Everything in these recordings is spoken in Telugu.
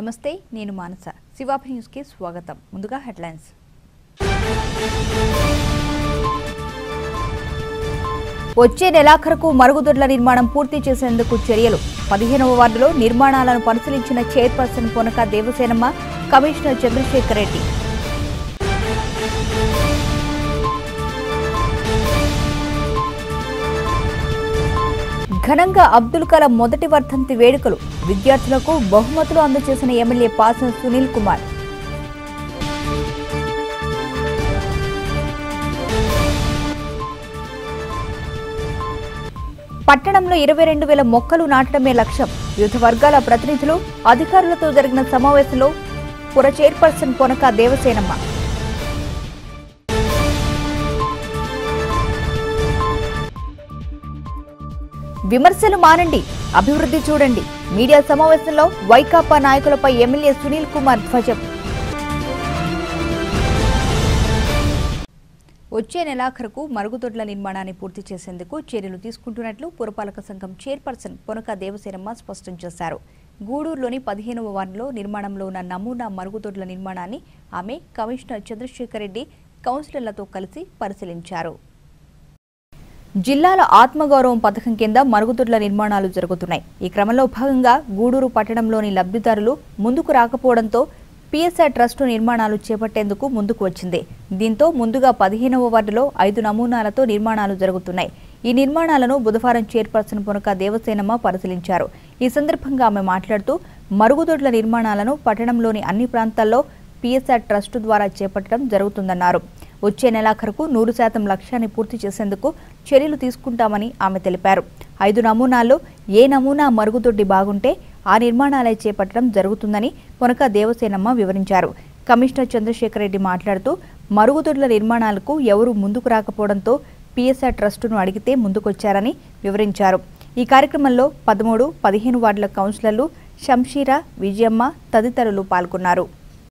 నమస్తే నేను మానస శివాభి న్యూస్కి స్వాగతం ముందుగా హెడ్లైన్స్ వచ్చే నెలాఖరుకు మరుగుదొడ్ల నిర్మాణం పూర్తి చేసేందుకు చర్యలు పదిహేనవ వార్డులో నిర్మాణాలను పరిశీలించిన చైర్పర్సన్ పొనక దేవసేనమ్మ కమిషనర్ చంద్రశేఖర్ రెడ్డి ఘనంగా అబ్దుల్ కలాం మొదటి వర్ధంతి వేడుకలు విద్యార్థులకు బహుమతులు అందజేసిన ఎమ్మెల్యే పాసన సునీల్ కుమార్ పట్టణంలో ఇరవై రెండు వేల మొక్కలు నాటడమే లక్ష్యం వివిధ వర్గాల ప్రతినిధులు అధికారులతో జరిగిన సమావేశంలో పుర చైర్పర్సన్ పొనక దేవసేనమ్మ విమర్శలు మానండి అభివృద్ధి చూడండి మీడియా సమావేశంలో వైకాపా నాయకులపై ఎమ్మెల్యే సునీల్ కుమార్ ధ్వజం వచ్చే నెలాఖరుకు మరుగుదొడ్ల నిర్మాణాన్ని పూర్తి చేసేందుకు చర్యలు తీసుకుంటున్నట్లు పురపాలక సంఘం చైర్పర్సన్ పొనక దేవసేనమ్మ స్పష్టం చేశారు గూడూరులోని పదిహేనవ వార్డులో నిర్మాణంలో ఉన్న నమూనా మరుగుదొడ్ల నిర్మాణాన్ని ఆమె కమిషనర్ చంద్రశేఖర్ రెడ్డి కౌన్సిలర్లతో కలిసి పరిశీలించారు జిల్లాల ఆత్మగౌరవం పథకం కింద మరుగుదొడ్ల నిర్మాణాలు జరుగుతున్నాయి ఈ క్రమంలో భాగంగా గూడూరు పట్టణంలోని లబ్ధిదారులు ముందుకు రాకపోవడంతో పిఎస్ఆర్ ట్రస్టు నిర్మాణాలు చేపట్టేందుకు ముందుకు వచ్చింది దీంతో ముందుగా పదిహేనవ వార్డులో ఐదు నమూనాలతో నిర్మాణాలు జరుగుతున్నాయి ఈ నిర్మాణాలను బుధవారం చైర్పర్సన్ పునక దేవసేనమ్మ పరిశీలించారు ఈ సందర్భంగా ఆమె మాట్లాడుతూ మరుగుదొడ్ల నిర్మాణాలను పట్టణంలోని అన్ని ప్రాంతాల్లో పిఎస్ఆర్ ట్రస్టు ద్వారా చేపట్టడం జరుగుతుందన్నారు వచ్చే నెలాఖరుకు నూరు శాతం లక్ష్యాన్ని పూర్తి చేసేందుకు చర్యలు తీసుకుంటామని ఆమె తెలిపారు ఐదు నమూనాల్లో ఏ నమూనా మరుగుదొడ్డి బాగుంటే ఆ నిర్మాణాలే చేపట్టడం జరుగుతుందని పొనక దేవసేనమ్మ వివరించారు కమిషనర్ చంద్రశేఖర్ రెడ్డి మాట్లాడుతూ మరుగుదొడ్ల నిర్మాణాలకు ఎవరూ ముందుకు రాకపోవడంతో పిఎస్ఆర్ ట్రస్టును అడిగితే ముందుకొచ్చారని వివరించారు ఈ కార్యక్రమంలో పదమూడు పదిహేను వార్డుల కౌన్సిలర్లు శంషీరా విజయమ్మ తదితరులు పాల్గొన్నారు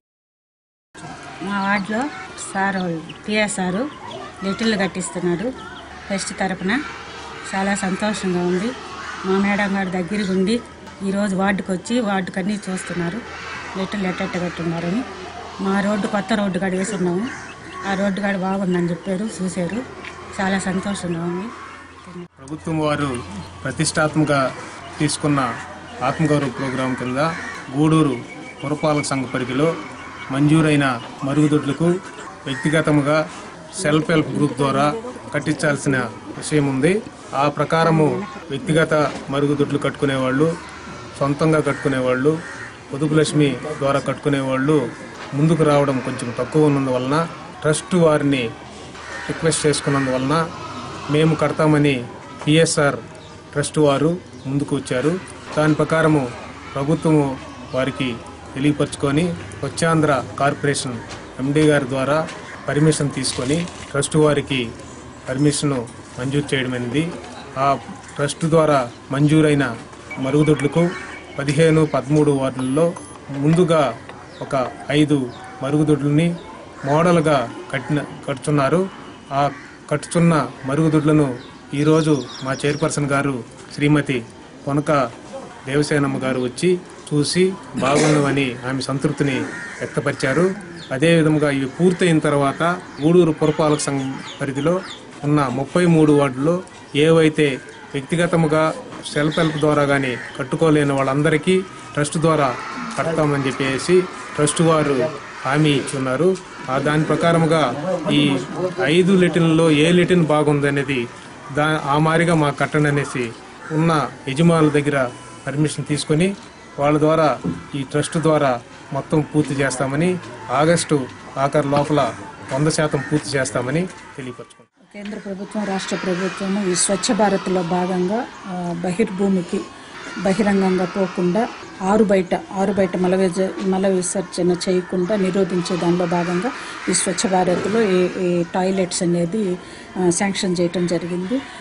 మా వార్డులో సార్ పిఎస్ సారు లిటిల్ కట్టిస్తున్నాడు ఫెస్ట్ తరపున చాలా సంతోషంగా ఉంది మా మేడం గారి దగ్గరికి ఉండి ఈరోజు వార్డుకు వచ్చి వార్డుకు అన్నీ చూస్తున్నారు లిటిల్ ఎట్టెట్ట కట్టున్నారని మా రోడ్డు కొత్త రోడ్డు కాడ వేసున్నాము ఆ రోడ్డు కాడ బాగుందని చెప్పారు చూశారు చాలా సంతోషంగా ఉంది ప్రభుత్వం వారు ప్రతిష్టాత్మక తీసుకున్న ఆత్మగౌరవ ప్రోగ్రాం కింద గూడూరు పురపాలక సంఘ పరిధిలో మంజూరైన మరుగుదొడ్లకు వ్యక్తిగతముగా సెల్ఫ్ హెల్ప్ గ్రూప్ ద్వారా కట్టించాల్సిన విషయం ఉంది ఆ ప్రకారము వ్యక్తిగత మరుగుదొడ్లు కట్టుకునేవాళ్ళు సొంతంగా కట్టుకునేవాళ్ళు పొదుపు లక్ష్మి ద్వారా కట్టుకునేవాళ్ళు ముందుకు రావడం కొంచెం తక్కువ ఉన్నందువలన ట్రస్ట్ వారిని రిక్వెస్ట్ చేసుకున్నందువలన మేము కడతామని పిఎస్ఆర్ ట్రస్ట్ వారు ముందుకు వచ్చారు దాని ప్రకారము ప్రభుత్వము వారికి తెలియపరుచుకొని స్వచ్ఛాంధ్ర కార్పొరేషన్ ఎండి గారి ద్వారా పర్మిషన్ తీసుకొని ట్రస్ట్ వారికి పర్మిషన్ మంజూరు చేయడమైనది ఆ ట్రస్ట్ ద్వారా మంజూరైన మరుగుదొడ్లకు పదిహేను పదమూడు వార్డులలో ముందుగా ఒక ఐదు మరుగుదొడ్లని మోడల్గా కట్టిన కట్టుచున్నారు ఆ కట్టుచున్న మరుగుదొడ్లను ఈరోజు మా చైర్పర్సన్ గారు శ్రీమతి పొనక దేవసేనమ్మ గారు వచ్చి చూసి బాగున్నవని ఆమె సంతృప్తిని వ్యక్తపరిచారు అదేవిధంగా ఇవి పూర్తయిన తర్వాత గూడూరు పురపాలక సంఘం పరిధిలో ఉన్న ముప్పై మూడు వార్డులో ఏవైతే వ్యక్తిగతముగా సెల్ఫ్ హెల్ప్ ద్వారా కానీ కట్టుకోలేని వాళ్ళందరికీ ట్రస్ట్ ద్వారా కడతామని చెప్పేసి ట్రస్ట్ వారు హామీ ఇచ్చున్నారు ఆ దాని ప్రకారముగా ఈ ఐదు లిటిన్లో ఏ లిటిన్ బాగుందనేది దా ఆ మారిగా మా కట్టండి అనేసి ఉన్న యజమానుల దగ్గర పర్మిషన్ తీసుకొని వాళ్ళ ద్వారా ఈ ట్రస్ట్ ద్వారా మొత్తం పూర్తి చేస్తామని ఆగస్టు ఆఖరు లోపల వంద శాతం పూర్తి చేస్తామని తెలియపరచుకుంటాం కేంద్ర ప్రభుత్వం రాష్ట్ర ప్రభుత్వం ఈ స్వచ్ఛ భారత్లో భాగంగా ఆ, బహిర్భూమికి బహిరంగంగా పోకుండా ఆరు బయట ఆరు బయట మల విజ- మల విసర్జన చేయకుండా నిరోధించే దానిలో భాగంగా ఈ స్వచ్ఛ భారత్లో ఈ ఈ టాయిలెట్స్ అనేది ఆ, శాంక్షన్ చేయటం జరిగింది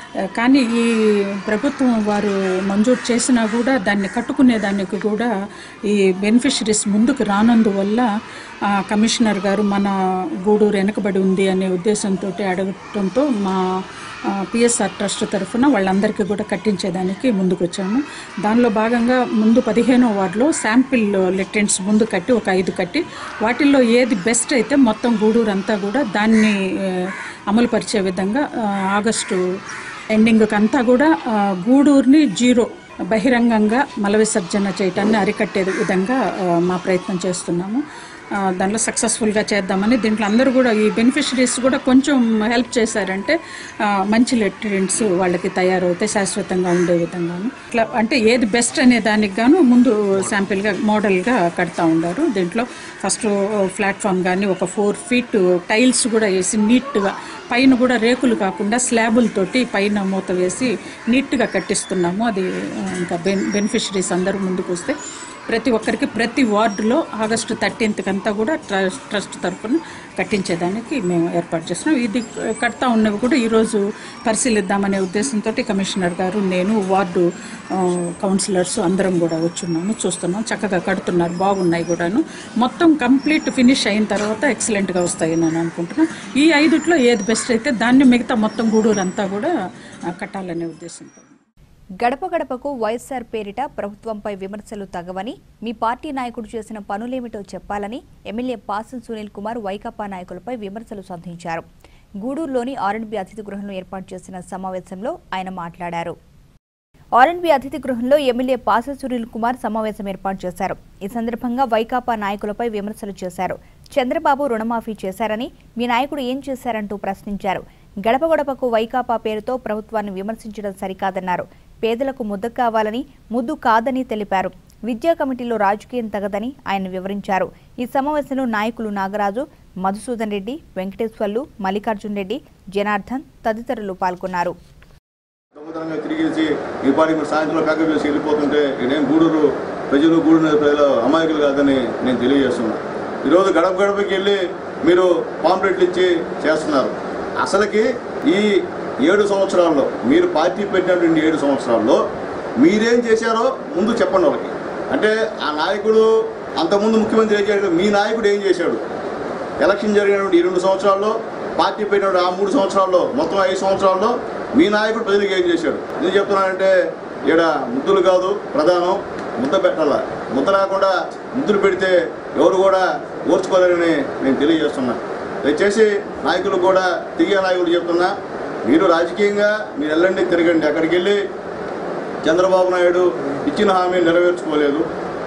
ఆ, కానీ ఈ ప్రభుత్వం వారు మంజూరు చేసినా కూడా దాన్ని కట్టుకునే దానికి కూడా ఈ బెనిఫిషరీస్ ముందుకు రానందువల్ల ఆ, కమిషనర్ గారు మన గూడూరు వెనకబడి ఉంది అనే ఉద్దేశంతో అడగటంతో మా పిఎస్ఆర్ ట్రస్ట్ తరఫున వాళ్ళందరికీ కూడా కట్టించేదానికి ముందుకు వచ్చాము దానిలో భాగంగా ముందు పదిహేనో వార్డులో శాంపిల్ లెటెంట్స్ ముందు కట్టి ఒక ఐదు కట్టి వాటిల్లో ఏది బెస్ట్ అయితే మొత్తం గూడూరు అంతా కూడా దాన్ని ఆ, అమలుపరిచే విధంగా ఆ, ఆగస్టు ఎండింగ్కి అంతా కూడా ఆ, గూడూరుని జీరో బహిరంగంగా మల విసర్జన చేయటాన్ని అరికట్టే విధంగా ఆ, మా ప్రయత్నం చేస్తున్నాము ఆ, దానిలో సక్సెస్ఫుల్గా చేద్దామని దీంట్లో అందరూ కూడా ఈ బెనిఫిషరీస్ కూడా కొంచెం హెల్ప్ చేశారంటే ఆ, మంచి లెటరెంట్స్ వాళ్ళకి తయారవుతాయి శాశ్వతంగా ఉండే విధంగాను ఇట్లా అంటే ఏది బెస్ట్ అనే దానికి గాను ముందు శాంపిల్గా మోడల్గా కడతా ఉన్నారు దీంట్లో ఫస్ట్ ప్లాట్ఫామ్ కానీ ఒక ఫోర్ ఫీట్ టైల్స్ కూడా వేసి నీట్గా పైన కూడా రేకులు కాకుండా స్లాబులతోటి పైన మూత వేసి నీట్గా కట్టిస్తున్నాము అది ఆ, ఇంకా బెన్ బెనిఫిషరీస్ అందరూ ముందుకు వస్తే ప్రతి ఒక్కరికి ప్రతి వార్డులో ఆగస్టు థర్టీన్త్కి అంతా కూడా ట్రస్ట్ ట్రస్ట్ తరఫున కట్టించేదానికి మేము ఏర్పాటు చేస్తున్నాం ఇది కడతా ఉన్నవి కూడా ఈరోజు పరిశీలిద్దామనే ఉద్దేశంతో కమిషనర్ గారు నేను వార్డు ఆ, కౌన్సిలర్స్ అందరం కూడా వచ్చున్నాము చూస్తున్నాం చక్కగా కడుతున్నారు బాగున్నాయి కూడాను మొత్తం కంప్లీట్ ఫినిష్ అయిన తర్వాత ఎక్సలెంట్గా వస్తాయి నేను అనుకుంటున్నాను ఈ ఐదుట్లో ఏది బెస్ట్ అయితే దాన్ని మిగతా మొత్తం గూడూరు అంతా కూడా ఆ, కట్టాలనే ఉద్దేశంతో గడప గడపకు వైఎస్ఆర్ పేరిట ప్రభుత్వంపై విమర్శలు తగవని మీ పార్టీ నాయకుడు చేసిన పనులేమిటో చెప్పాలని ఎమ్మెల్యే పాసం సునీల్ కుమార్ వైకాపా నాయకులపై విమర్శలు సంధించారు గూడూరులోని ఆర్ఎండ్బి అతిథి గృహంలో ఏర్పాటు చేసిన సమావేశంలో ఆయన మాట్లాడారు ఆర్ఎండ్బి అతిథి గృహంలో ఎమ్మెల్యే పాస సునీల్ కుమార్ సమావేశం ఏర్పాటు చేశారు ఈ సందర్భంగా వైకాపా నాయకులపై విమర్శలు చేశారు చంద్రబాబు రుణమాఫీ చేశారని మీ నాయకుడు ఏం చేశారంటూ ప్రశ్నించారు గడప గడపకు వైకాపా పేరుతో ప్రభుత్వాన్ని విమర్శించడం సరికాదన్నారు పేదలకు ముద్ద కావాలని ముద్దు కాదని తెలిపారు విద్యా కమిటీలో రాజకీయం తగదని ఆయన వివరించారు ఈ సమావేశంలో నాయకులు నాగరాజు మధుసూదన్ రెడ్డి వెంకటేశ్వర్లు మల్లికార్జున్ రెడ్డి జనార్దన్ తదితరులు పాల్గొన్నారు దొంగతనంగా తిరిగేసి ఈ పాటికి మీరు సాయంత్రం ప్యాకప్ చేసి వెళ్ళిపోతుంటే నేను గూడూరు ప్రజలు గూడూరు ప్రజలు అమాయకులు కాదని నేను తెలియజేస్తున్నా ఈరోజు గడప గడపకి వెళ్ళి మీరు పాంప్లెట్లు ఇచ్చి చేస్తున్నారు అసలుకి ఈ ఏడు సంవత్సరాల్లో మీరు పార్టీ పెట్టినటువంటి ఏడు సంవత్సరాల్లో మీరేం చేశారో ముందు చెప్పండి వాళ్ళకి అంటే ఆ నాయకుడు అంతకుముందు ముఖ్యమంత్రి ఏం చేశాడు మీ నాయకుడు ఏం చేశాడు ఎలక్షన్ జరిగినటువంటి ఈ రెండు సంవత్సరాల్లో పార్టీ పెట్టిన ఆ మూడు సంవత్సరాల్లో మొత్తం ఐదు సంవత్సరాల్లో మీ నాయకుడు ప్రజలకు ఏం చేశాడు ఎందుకు చెప్తున్నానంటే ఈడ ముద్దులు కాదు ప్రధానం ముద్ద పెట్టాల ముద్ద లేకుండా ముద్దులు పెడితే ఎవరు కూడా ఓర్చుకోలేరని నేను తెలియజేస్తున్నా దయచేసి నాయకులు కూడా తిరిగే నాయకులు చెప్తున్నా మీరు రాజకీయంగా మీరు వెళ్ళండి తిరగండి అక్కడికి వెళ్ళి చంద్రబాబు నాయుడు ఇచ్చిన హామీ నెరవేర్చుకోలేదు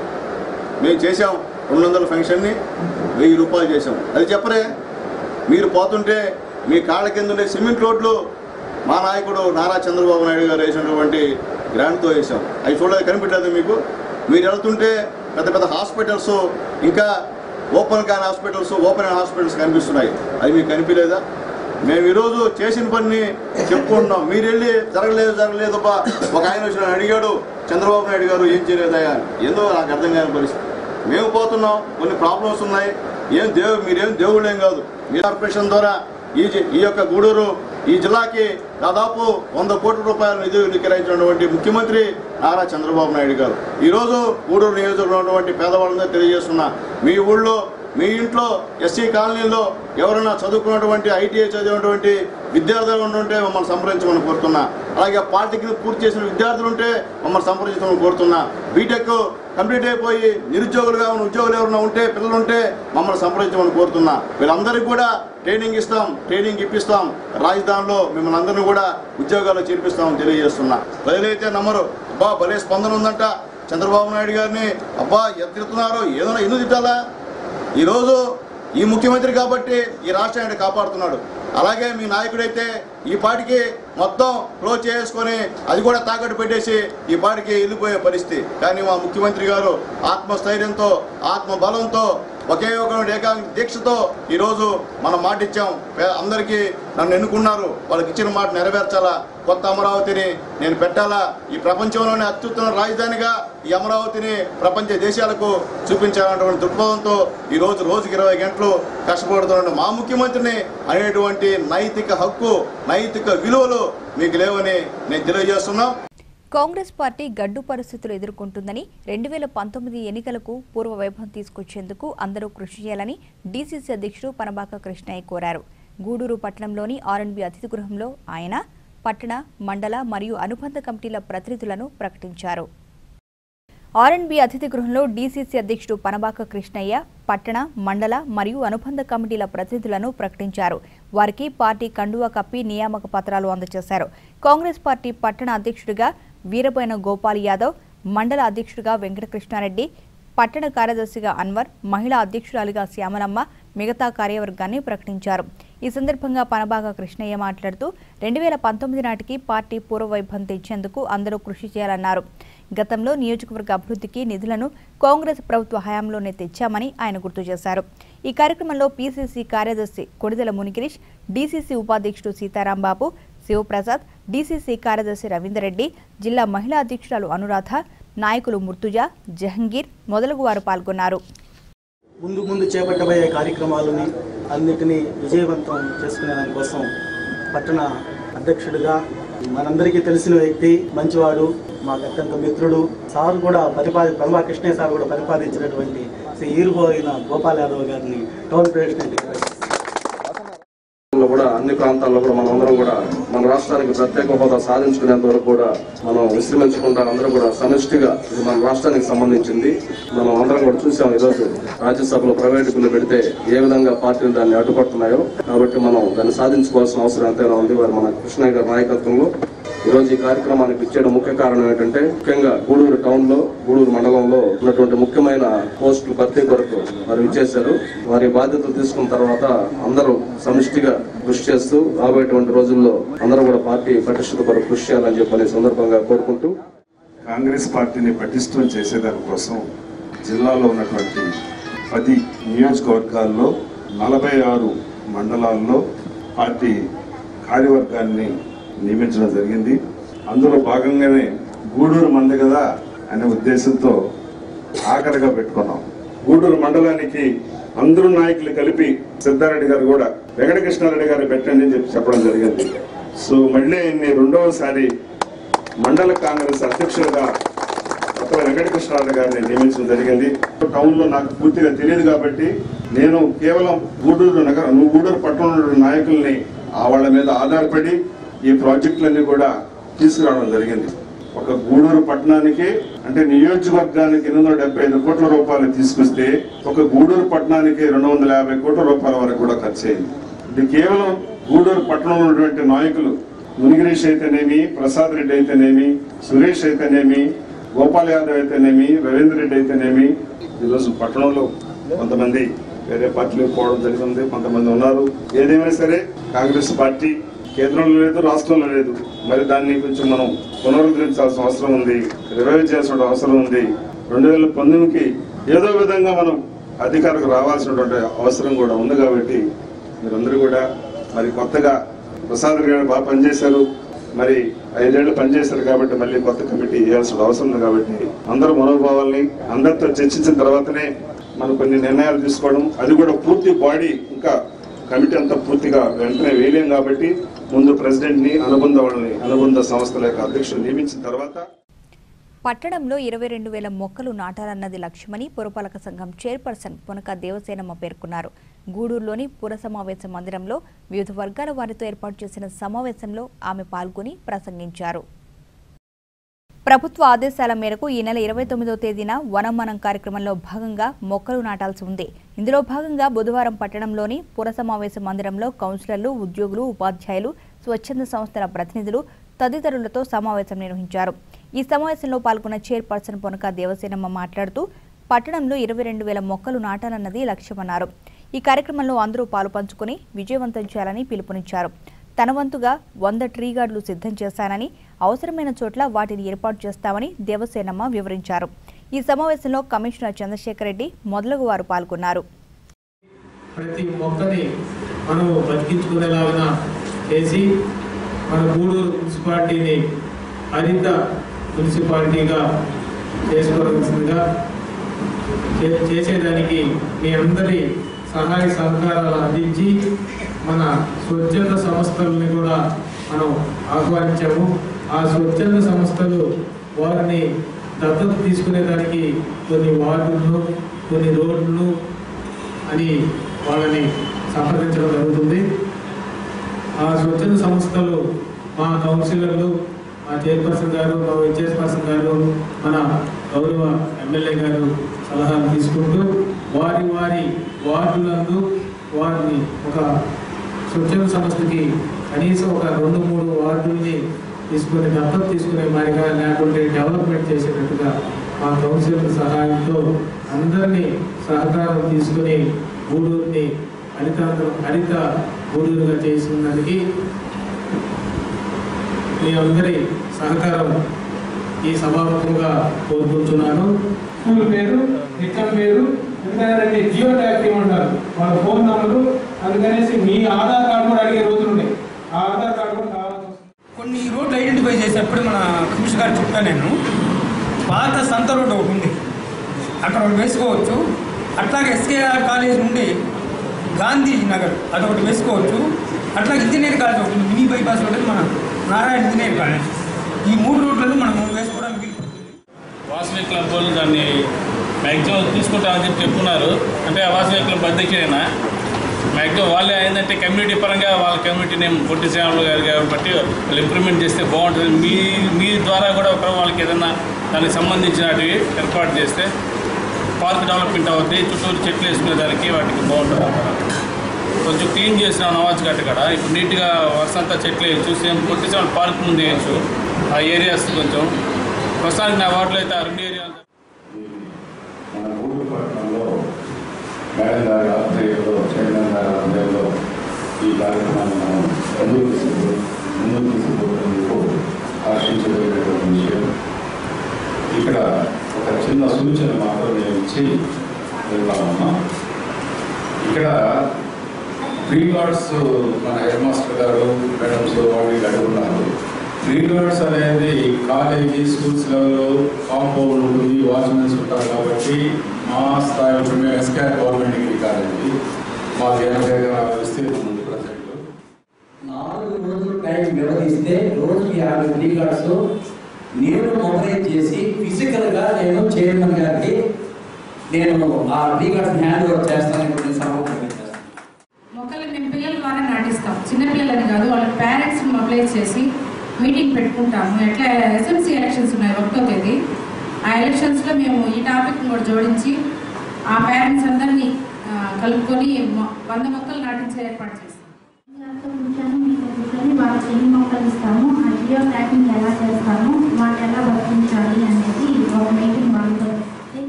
మేము చేసాం రెండు వందల ఫంక్షన్ని వెయ్యి రూపాయలు చేసాం అది చెప్పరే మీరు పోతుంటే మీ కాళ్ళ కింద ఉండే సిమెంట్ రోడ్లు మా నాయకుడు నారా చంద్రబాబు నాయుడు గారు వేసినటువంటి గ్రాండ్తో వేసాం అవి చూడలేదు కనిపించలేదు మీకు మీరు వెళ్తుంటే పెద్ద పెద్ద హాస్పిటల్స్ ఇంకా ఓపెన్ కాని హాస్పిటల్స్ ఓపెన్ అయిన హాస్పిటల్స్ కనిపిస్తున్నాయి అవి మీకు కనిపించలేదా మేము ఈరోజు చేసిన పని చెప్పుకుంటున్నాం మీరు వెళ్ళి జరగలేదు జరగలేదు బా ఒక ఆయన వచ్చి నన్ను అడిగాడు చంద్రబాబు నాయుడు గారు ఏం చేయలేదయా అని. ఏందో నాకు అర్థం కాని పరిస్థితి మేము పోతున్నాం కొన్ని ప్రాబ్లమ్స్ ఉన్నాయి ఏం దేవు మీరేం దేవుళ్ళేం కాదు మీ కార్పొరేషన్ ద్వారా ఈ జి- ఈ యొక్క గూడూరు ఈ జిల్లాకి దాదాపు వంద కోట్ల రూపాయల నిధులు విక్రయించినటువంటి ముఖ్యమంత్రి నారా చంద్రబాబు నాయుడు గారు ఈరోజు గూడూరు నియోజకవర్గంలో ఉన్నటువంటి పేదవాళ్ళందరూ తెలియజేస్తున్నా మీ ఊళ్ళో మీ ఇంట్లో ఎస్సీ కాలనీలో ఎవరైనా చదువుకున్నటువంటి ఐటీఐ చదివినటువంటి విద్యార్థులు ఉంటే మమ్మల్ని సంప్రదించమని కోరుతున్నా అలాగే పాలిటెక్నిక్ పూర్తి చేసిన విద్యార్థులు ఉంటే మమ్మల్ని సంప్రదించమని కోరుతున్నా బీటెక్ కంప్లీట్ అయిపోయి నిరుద్యోగులుగా ఉన్న ఉద్యోగులు ఎవరైనా ఉంటే పిల్లలు ఉంటే మమ్మల్ని సంప్రదించమని కోరుతున్నా వీళ్ళందరికీ కూడా ట్రైనింగ్ ఇస్తాం ట్రైనింగ్ ఇప్పిస్తాం రాజధానిలో మిమ్మల్ని అందరినీ కూడా ఉద్యోగాల్లో చేర్పిస్తామని తెలియజేస్తున్నా ప్రజలైతే నమ్మరు అబ్బా భలే స్పందన ఉందంట చంద్రబాబు నాయుడు గారిని అబ్బా ఎంత తిడుతున్నారు ఏదైనా ఎందుకు తిట్టాలా ఈరోజు ఈ ముఖ్యమంత్రి కాబట్టి ఈ రాష్ట్రాన్ని కాపాడుతున్నాడు అలాగే మీ నాయకుడైతే ఈ పాటికి మొత్తం క్లోజ్ చేసుకొని అది కూడా తాకట్టు పెట్టేసి ఈ పాటికి వెళ్ళిపోయే పరిస్థితి కానీ మా ముఖ్యమంత్రి గారు ఆత్మస్థైర్యంతో ఆత్మ బలంతో ఒకే ఒక ఏకాంగ దీక్షతో ఈరోజు మనం మాట ఇచ్చాం పే- అందరికీ నన్ను ఎన్నుకున్నారు వాళ్ళకి ఇచ్చిన మాట నెరవేర్చాలా కొత్త అమరావతిని నేను పెట్టాలా ఈ ప్రపంచంలోనే అత్యుత్తమ రాజధానిగా ఈ అమరావతిని ప్రపంచ దేశాలకు చూపించాలన్నటువంటి దృక్పథంతో ఈ రోజు రోజుకి ఇరవై గంటలు కష్టపడుతున్న మా ముఖ్యమంత్రిని అనేటువంటి నైతిక హక్కు నైతిక విలువలు మీకు లేవని నేను తెలియజేస్తున్నాం కాంగ్రెస్ పార్టీ గడ్డు పరిస్థితులు ఎదుర్కొంటుందని రెండు వేల పంతొమ్మిది ఎన్నికలకు పూర్వ వైభవం తీసుకొచ్చేందుకు అందరూ కృషి చేయాలని డీసీసీ అధ్యక్షుడు పనబాక కృష్ణయ్య కోరారు గూడూరు పట్టణంలోని ఆర్ఎండ్బి అతిథి గృహంలో ఆయన పట్టణ మండల మరియు అనుబంధ కమిటీల ప్రతినిధులను ప్రకటించారు ఆర్ఎండ్బి అతిథి గృహంలో డీసీసీ అధ్యక్షుడు పనబాక కృష్ణయ్య పట్టణ మండల మరియు అనుబంధ కమిటీల ప్రతినిధులను ప్రకటించారు వారికి పార్టీ కండువా కప్పి నియామక పత్రాలు అందజేశారు కాంగ్రెస్ పార్టీ పట్టణ అధ్యక్షుడిగా వీరబోయిన గోపాల్ యాదవ్ మండల అధ్యక్షుడిగా వెంకటకృష్ణారెడ్డి పట్టణ కార్యదర్శిగా అన్వర్ మహిళా అధ్యక్షురాలిగా శ్యామలమ్మ మిగతా కార్యవర్గాన్ని ప్రకటించారు ఈ సందర్భంగా పనబాగ కృష్ణయ్య మాట్లాడుతూ రెండు వేల పంతొమ్మిది నాటికి పార్టీ పూర్వవైభవం తెచ్చేందుకు అందరూ కృషి చేయాలన్నారు గతంలో నియోజకవర్గ అభివృద్ధికి నిధులను కాంగ్రెస్ ప్రభుత్వ హయాంలోనే తెచ్చామని ఆయన గుర్తు చేశారు ఈ కార్యక్రమంలో పీసీసీ కార్యదర్శి కొడిదెల మునిగిరీష్ డీసీసీ ఉపాధ్యక్షుడు సీతారాంబాబు శివప్రసాద్ డీసీసీ కార్యదర్శి రవీందర్ రెడ్డి జిల్లా మహిళా అధ్యక్షురాలు అనురాధ నాయకులు ముర్తుజా జహంగీర్ మొదలగు వారు పాల్గొన్నారు ముందు ముందు చేపట్టబోయే కార్యక్రమాలని అన్నిటినీ విజయవంతం చేసుకునే దానికోసం పట్టణ అధ్యక్షుడిగా మనందరికీ తెలిసిన వ్యక్తి మంచివాడు మాకు అత్యంత మిత్రుడు సార్ కూడా పరిపాలి పరమా కృష్ణయ్య సార్ కూడా పరిపాలించినటువంటి శ్రీ ఈరుబోయిన గోపాల్ యాదవ్ గారిని టౌన్ ప్రెసిడెంట్ లో కూడా అన్ని ప్రాంతాల్లో కూడా మనం అందరం కూడా మన రాష్ట్రానికి ప్రత్యేక హోదా సాధించుకునేంత వరకు కూడా మనం విశ్రమించకుండా అందరూ కూడా సమిష్టిగా ఇది మన రాష్ట్రానికి సంబంధించింది మనం అందరం కూడా చూసాం ఈరోజు రాజ్యసభలో ప్రైవేటు బిల్లు పెడితే ఏ విధంగా పార్టీలు దాన్ని అడ్డుపడుతున్నాయో కాబట్టి మనం దాన్ని సాధించుకోవాల్సిన అవసరం ఎంతైనా ఉంది వారు మన కృష్ణయ్య గారి నాయకత్వంలో ఈ రోజు ఈ కార్యక్రమానికి ఇచ్చేయడం ముఖ్య కారణం ఏంటంటే ముఖ్యంగా గూడూరు టౌన్ లో గూడూరు మండలంలో ఉన్నటువంటి ముఖ్యమైన పోస్టులు భర్తీ కొరకు వారు ఇచ్చేశారు వారి బాధ్యతలు తీసుకున్న తర్వాత అందరూ సమిష్టిగా కృషి చేస్తూ రాబోయేటువంటి రోజుల్లో అందరూ కూడా పార్టీ పటిష్టత కొరకు కృషి చేయాలని చెప్పని ఈ సందర్భంగా కోరుకుంటూ కాంగ్రెస్ పార్టీని పటిష్టం చేసేదానికోసం జిల్లాలో ఉన్నటువంటి పది నియోజకవర్గాల్లో నలభై ఆరు మండలాల్లో పార్టీ కార్యవర్గాన్ని నియమించడం జరిగింది అందులో భాగంగానే గూడూరు మంది కదా అనే ఉద్దేశంతో ఆఖరిగా పెట్టుకున్నాం గూడూరు మండలానికి అందరూ నాయకులు కలిపి సిద్ధారెడ్డి గారు కూడా వెంకటకృష్ణారెడ్డి గారు పెట్టండి అని చెప్పి చెప్పడం జరిగింది సో మళ్ళీ ఆయన్ని రెండవసారి మండల కాంగ్రెస్ అధ్యక్షులుగా కొత్త వెంకటకృష్ణారెడ్డి గారిని నియమించడం జరిగింది టౌన్ లో నాకు పూర్తిగా తెలియదు కాబట్టి నేను కేవలం గూడూరు నగర గూడూరు పట్టణంలో నాయకుల్ని ఆ వాళ్ళ మీద ఆధారపడి ఈ ప్రాజెక్టులన్నీ కూడా తీసుకురావడం జరిగింది ఒక గూడూరు పట్టణానికి అంటే నియోజకవర్గానికి ఎనిమిది వందల డెబ్బై ఐదు కోట్ల రూపాయలు తీసుకొస్తే ఒక గూడూరు పట్టణానికి రెండు వందల యాభై కోట్ల రూపాయల వరకు కూడా ఖర్చు అయింది ఇది కేవలం గూడూరు పట్టణంలో ఉన్నటువంటి నాయకులు మునిగిరీష్ అయితేనేమి ప్రసాద్ రెడ్డి అయితేనేమి సురేష్ అయితేనేమి గోపాల్ యాదవ్ అయితేనేమి రవీంద్ర రెడ్డి అయితేనేమి ఈరోజు పట్టణంలో కొంతమంది వేరే పార్టీలకు పోవడం జరిగింది కొంతమంది ఉన్నారు ఏదేమైనా సరే కాంగ్రెస్ పార్టీ కేంద్రంలో లేదు రాష్ట్రంలో లేదు మరి దాన్ని కొంచెం మనం పునరుద్ధరించాల్సిన అవసరం ఉంది రివైవ్ చేయాల్సిన అవసరం ఉంది రెండు వేల పంతొమ్మిదికి ఏదో విధంగా మనం అధికారకు రావాల్సినటువంటి అవసరం కూడా ఉంది కాబట్టి మీరందరూ కూడా మరి కొత్తగా ప్రసాద్ గారు బాగా పనిచేశారు మరి ఐదేళ్లు పనిచేశారు కాబట్టి మళ్ళీ కొత్త కమిటీ వేయాల్సిన అవసరం ఉంది కాబట్టి అందరూ మనోభావాల్ని అందరితో చర్చించిన తర్వాతనే మనం కొన్ని నిర్ణయాలు తీసుకోవడం అది కూడా పూర్తి బాడీ ఇంకా కమిటీ అంతా పూర్తిగా వెంటనే వేయలేం కాబట్టి ముందు ప్రెసిడెంట్ ని అనుబంధ వాళ్ళని అనుబంధ సంస్థల యొక్క అధ్యక్షులు నియమించిన తర్వాత పట్టణంలో ఇరవై రెండు వేల మొక్కలు నాటాలన్నది లక్ష్యమని పురపాలక సంఘం చైర్పర్సన్ పునక దేవసేనమ్మ పేర్కొన్నారు గూడూరులోని పుర సమావేశ మందిరంలో వివిధ వర్గాల వారితో ఏర్పాటు చేసిన సమావేశంలో ఆమె పాల్గొని ప్రసంగించారు ప్రభుత్వ ఆదేశాల మేరకు ఈ నెల ఇరవై తొమ్మిదో తేదీన వనమనం కార్యక్రమంలో భాగంగా మొక్కలు నాటాల్సి ఉంది ఇందులో భాగంగా బుధవారం పట్టణంలోని పుర సమావేశ మందిరంలో కౌన్సిలర్లు ఉద్యోగులు ఉపాధ్యాయులు స్వచ్ఛంద సంస్థల ప్రతినిధులు తదితరులతో సమావేశం నిర్వహించారు ఈ సమావేశంలో పాల్గొన్న చైర్పర్సన్ పొనక దేవసేనమ్మ మాట్లాడుతూ పట్టణంలో ఇరవై రెండు వేల మొక్కలు నాటాలన్నది లక్ష్యమన్నారు ఈ కార్యక్రమంలో అందరూ పాలు పంచుకుని విజయవంతం చేయాలని పిలుపునిచ్చారు తన వంతుగా వంద ట్రీ గార్డులు సిద్ధం చేశానని అవసరమైన చోట్ల వాటిని ఏర్పాటు చేస్తామని దేవసేనమ్మ వివరించారు ఈ సమావేశంలో కమిషనర్ చంద్రశేఖర్ రెడ్డి మొదలగు వారు పాల్గొన్నారు ప్రతి మొక్కని మనం బతికించుకునేలాగా చేసి మన గూడూరు మున్సిపాలిటీని హరిత మున్సిపాలిటీగా చేసుకోవాల్సిందిగా చే- చేసేదానికి మీ అందరి సహాయ సహకారాలు అందించి మన స్వచ్ఛంద సంస్థలని కూడా మనం ఆహ్వానించాము ఆ స్వచ్ఛంద సంస్థలు వారిని దత్తత తీసుకునేదానికి కొన్ని వార్డులు కొన్ని రోడ్లు అని వాళ్ళని సంప్రదించడం జరుగుతుంది ఆ స్వచ్ఛంద సంస్థలు మా కౌన్సిలర్లు మా చైర్పర్సన్ గారు మా వైస్ చైర్పర్సన్ గారు మన గౌరవ ఎమ్మెల్యే గారు సలహాలు తీసుకుంటూ వారి వారి వార్డులందు వారిని ఒక స్వచ్ఛంద సంస్థకి కనీసం ఒక రెండు మూడు వార్డుల్ని తీసుకుని దత్తత తీసుకునే మాదిరిగా లేకుంటే డెవలప్మెంట్ చేసేటట్టుగా మా కౌన్సిలర్ సహాయంతో అందరినీ సహకారం తీసుకుని గూడూరుని హరితాంధ్ర హరిత గూడూరుగా చేసినందుకు మీ అందరి సహకారం ఈ సభాముఖంగా కోరుకుంటున్నాను స్కూల్ పేరు హెచ్ఎం పేరు ఎందుకంటే జియో ట్యాగ్ ఇవ్వమంటారు వాళ్ళ ఫోన్ నంబరు అందుకనేసి మీ ఆధార్ కార్డు కూడా అడిగే రోజులు ఉన్నాయి ఆ ఆధార్ కార్డు కూడా కావాల్సి వస్తుంది కొన్ని రోడ్లు ఐడెంటిఫై చేసేప్పుడు మన కమిషనర్ గారు చెప్తా నేను పాత సంత రోడ్డు ఒకటి ఉంది అక్కడ ఒకటి వేసుకోవచ్చు అట్లాగే ఎస్కేఆర్ కాలేజ్ నుండి గాంధీ నగర్ అదొకటి వేసుకోవచ్చు అట్లాగే ఇంజనీర్ కాలేజ్ ఒకటి ఉంది. మినీ బైపాస్ రోడ్ మన నారాయణ ఇంజనీర్ కాలేజ్ ఈ మూడు రోడ్లను మనం వేసుకోవడానికి వీలు. వాసవి క్లబ్ వాళ్ళు దాన్ని మ్యాక్సిమం తీసుకుంటామని చెప్పి చెప్తున్నారు అంటే ఆ వాసవి క్లబ్ అధ్యక్షుడైనా మ్యాక్సిమం వాళ్ళే ఏంటంటే కమ్యూనిటీ పరంగా వాళ్ళ కమ్యూనిటీ నేమ్ పొట్టి శ్రీరాములు గారు కాబట్టి వాళ్ళు ఇంప్రూవ్మెంట్ చేస్తే బాగుంటుంది మీ మీ ద్వారా కూడా ఒక వాళ్ళకి ఏదైనా దానికి సంబంధించినటివి ఏర్పాటు చేస్తే పార్క్ డెవలప్మెంట్ అవుతుంది చుట్టూరు చెట్లు వేసుకునే దానికి వాటికి బాగుంటుంది అన్నమాట. కొంచెం క్లీన్ చేసిన నవాజ్ గట్ట కాడ ఇప్పుడు నీట్గా వర్షంతా చెట్లు వేయచ్చు సేమ్ పొట్టి శ్రీరాములు పార్క్ ముందు వేయచ్చు ఆ ఏరియాస్ కొంచెం ప్రస్తుతానికి నా వార్డులో అయితే ఆ రెండు ఏరియాలు మన గూడూరు పట్టణంలో మేడం గారి ఆధ్వర్యంలో చైర్మన్ గారి ఆధ్వర్యంలో ఈ కార్యక్రమాన్ని మనం ముందుకు తీసుకు ముందుకు తీసుకుపోతున్నందుకు ఆశించబోయేటువంటి విషయం ఇక్కడ ఒక చిన్న సూచన మాత్రం నేను ఇచ్చి వెళ్తామమ్మా ఇక్కడ ప్రీ గార్డ్స్ మన హెడ్ మాస్టర్ గారు మేడమ్స్ వాళ్ళు వీళ్ళు అడుగున్నారు ప్రీ గార్డ్స్ అనేది కాలేజీ స్కూల్స్ లెవెల్లో కాంపౌండ్ ఉంటుంది వాచ్మెన్స్ ఉంటారు కాబట్టి మా స్థాయి ఉంటుంది ఎస్కేఆర్ గవర్నమెంట్ డిగ్రీ కాలేజీ మాకు ఎనభై ఎకరాల విస్తీర్ణం ఉంది ప్రజెంట్ నాలుగు రోజులు టైం వ్యవధిస్తే రోజుకి యాభై ఫ్రీ కార్డ్స్ నేను మొబైల్ చేసి ఫిజికల్ గా నేను చైర్మన్ గారికి నేను ఆ ఫ్రీ కార్డ్స్ హ్యాండ్ ఓవర్ చేస్తాను ఇప్పుడు నేను సభకు మొక్కలు మేము పిల్లల ద్వారా నాటిస్తాం చిన్నపిల్లలని కాదు వాళ్ళ పేరెంట్స్ మొబిలైజ్ చేసి మీటింగ్ పెట్టుకుంటాము ఎట్లా ఎస్ఎంసీ ఎలక్షన్స్ ఉన్నాయి ఒకటో తేదీ ఆ ఎలక్షన్స్లో మేము ఈ టాపిక్ కూడా జోడించి ఆ పేరెంట్స్ అందరినీ ఆ, కలుపుకొని మొ- వంద మొక్కలు నాటించే ఏర్పాటు చేస్తాం కూర్చొని మీకు కూర్చొని వాళ్ళకి ఎన్ని మొక్కలు ఇస్తాము ఆ జియో ట్యాకింగ్ ఎలా చేస్తాము వాటి ఎలా వర్తించాలి అనేది ఒక మీటింగ్ వాళ్ళతో పెట్టి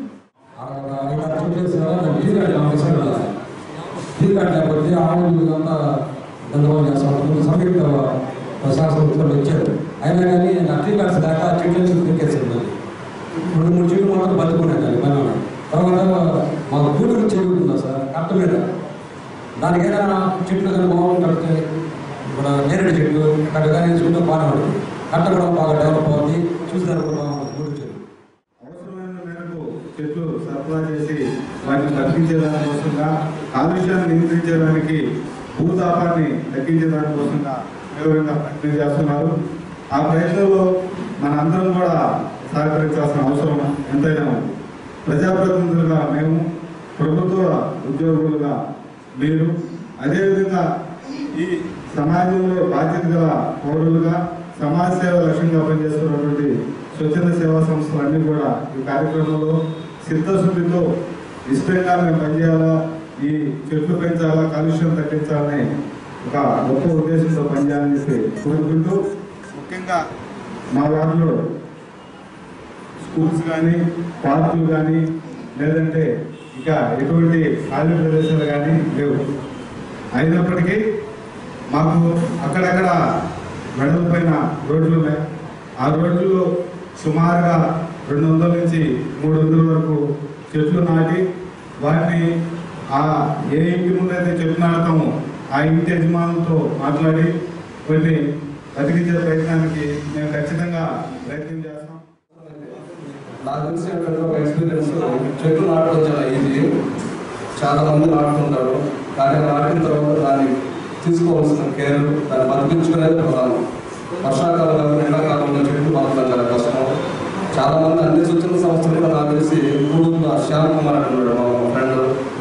లేకపోతే ఆమె అంతా దండవాళ్ళు చేస్తాం కొంత సంయుక్త శాసనసభ్యులు వచ్చారు అయినా కానీ అట్లీ కార్డ్స్ దాకా చెట్లు తిరిగేసింది రెండు మూడు చెట్లు మాత్రం బతుకున్నాయి దాన్ని పైన తర్వాత మాకు గూడూరు చెరువు ఉందా సార్ కట్ట మీద దానికి ఏదైనా చెట్లు కానీ మామూలు కడితే ఇప్పుడు నేరేడు చెట్లు అక్కడ కానీ చూస్తే బాగా ఉంటుంది కట్ట కూడా బాగా డెవలప్ అవుతుంది చూసినారు కూడా బాగుంటుంది గూడూరు చెరువు చెట్లు సరఫరా చేసి వాటిని తగ్గించేదాని కోసంగా కాలుష్యాన్ని నియంత్రించేదానికి భూతాపాన్ని తగ్గించేదాని కోసంగా తీవ్రంగా ప్రయత్నం చేస్తున్నారు ఆ ప్రయత్నంలో మనందరం కూడా సహకరించాల్సిన అవసరం ఎంతైనా ఉంది ప్రజాప్రతినిధులుగా మేము ప్రభుత్వ ఉద్యోగులుగా మీరు అదేవిధంగా ఈ సమాజంలో బాధ్యత గల పౌరులుగా సమాజ సేవ లక్ష్యంగా పనిచేస్తున్నటువంటి స్వచ్ఛంద సేవా సంస్థలన్నీ కూడా ఈ కార్యక్రమంలో సిద్ధశుద్ధితో ఇష్టంగా మేము పనిచేయాలా ఈ చెట్లు పెంచాలా కాలుష్యం తగ్గించాలని ఒక గొప్ప ఉద్దేశంతో పనిచేయాలని చెప్పి కోరుకుంటూ ముఖ్యంగా మా వార్డులో స్కూల్స్ కానీ పార్కులు కానీ లేదంటే ఇక ఎటువంటి ఖాళీ ప్రదేశాలు కానీ లేవు అయినప్పటికీ మాకు అక్కడక్కడ వెడల్పైన రోడ్లు ఉన్నాయి ఆ రోడ్లు సుమారుగా రెండు వందల నుంచి మూడు వందల వరకు చెట్లు నాటి వాటిని ఆ ఏ ఇంటి ముందైతే చెట్లు నాటుతామో ఆ ఇంటి యజమానులతో మాట్లాడి కొన్ని బతికించే ప్రయత్నానికి మేము ఖచ్చితంగా ప్రయత్నం చేస్తాం నాకు తెలిసినటువంటి ఒక ఎక్స్పీరియన్స్ చెట్లు నాటడం చాలా ఈజీ చాలా మంది నాటుతుంటారు కానీ నాటిన తర్వాత దాన్ని తీసుకోవాల్సిన కేర్ దాన్ని బతికించుకునేది ప్రధానం వర్షాకాలంలో ఎండాకాలంలో చెట్లు బతకడం చాలా కష్టం చాలా మంది అన్ని స్వచ్ఛంద సంస్థలు కూడా నాకు తెలిసి కూడూరు శ్యామ్ కుమార్ అని ఉన్నాడు మా ఫ్రెండ్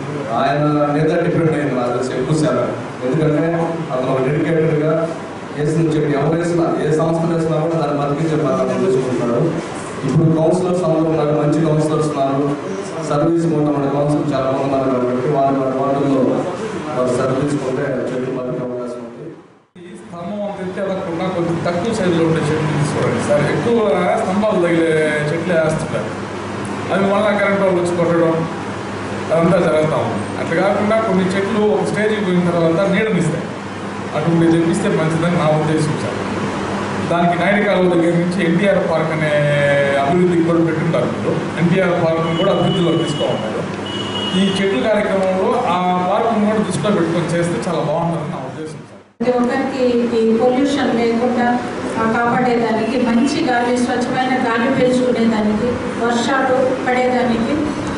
ఆయన మీద డిపెండ్ అయింది నాకు తెలిసి ఎక్కువ శాతం ఎందుకంటే అతను డెడికేటెడ్గా వేసిన చెట్టు ఎవరు వేసినా ఏ సంస్థలు వేసినా కూడా దాన్ని బతికించే ప్రకారం తీసుకుంటున్నాడు ఇప్పుడు కౌన్సిలర్స్ అందరూ ఉన్నారు మంచి కౌన్సిలర్స్ ఉన్నారు సర్వీస్ ఉన్న కౌన్సిలర్ చాలా మంది ఉన్నారు కాబట్టి వాళ్ళ వార్డుల్లో వారు సర్వీస్ తీసుకుంటే చెట్లు బతికే అవకాశం ఉంది స్తంభం అంత ఎదగకుండా కొంచెం తక్కువ సైజులో ఉండే చెట్లు తీసుకోవాలి సార్ ఎక్కువ స్తంభాలు తగిలే చెట్లు వేస్తుంటారు అవి వల్ల కరెంట్ వాళ్ళు వచ్చి కొట్టడం అదంతా జరుగుతూ ఉంది అట్లా కాకుండా కొన్ని చెట్లు ఒక స్టేజ్కి పోయిన తర్వాత నీడనిస్తాయి అటువంటి తెప్పిస్తే మంచిదని నా ఉద్దేశం సార్ దానికి నాయుడు కాలువ దగ్గర నుంచి ఎన్టీఆర్ పార్క్ అనే అభివృద్ధికి కూడా పెట్టుంటారు మీరు ఎన్టీఆర్ పార్క్ను కూడా అభివృద్ధిలో తీసుకోమన్నారు ఈ చెట్లు కార్యక్రమంలో ఆ పార్క్ను కూడా దృష్టిలో పెట్టుకొని చేస్తే చాలా బాగుంటుందని నా ఉద్దేశం సార్ ప్రతి ఒక్కరికి ఈ పొల్యూషన్ లేకుండా ఆ, కాపాడేదానికి మంచి గాలి స్వచ్ఛమైన గాలి పీల్చుకునేదానికి వర్షాలు పడేదానికి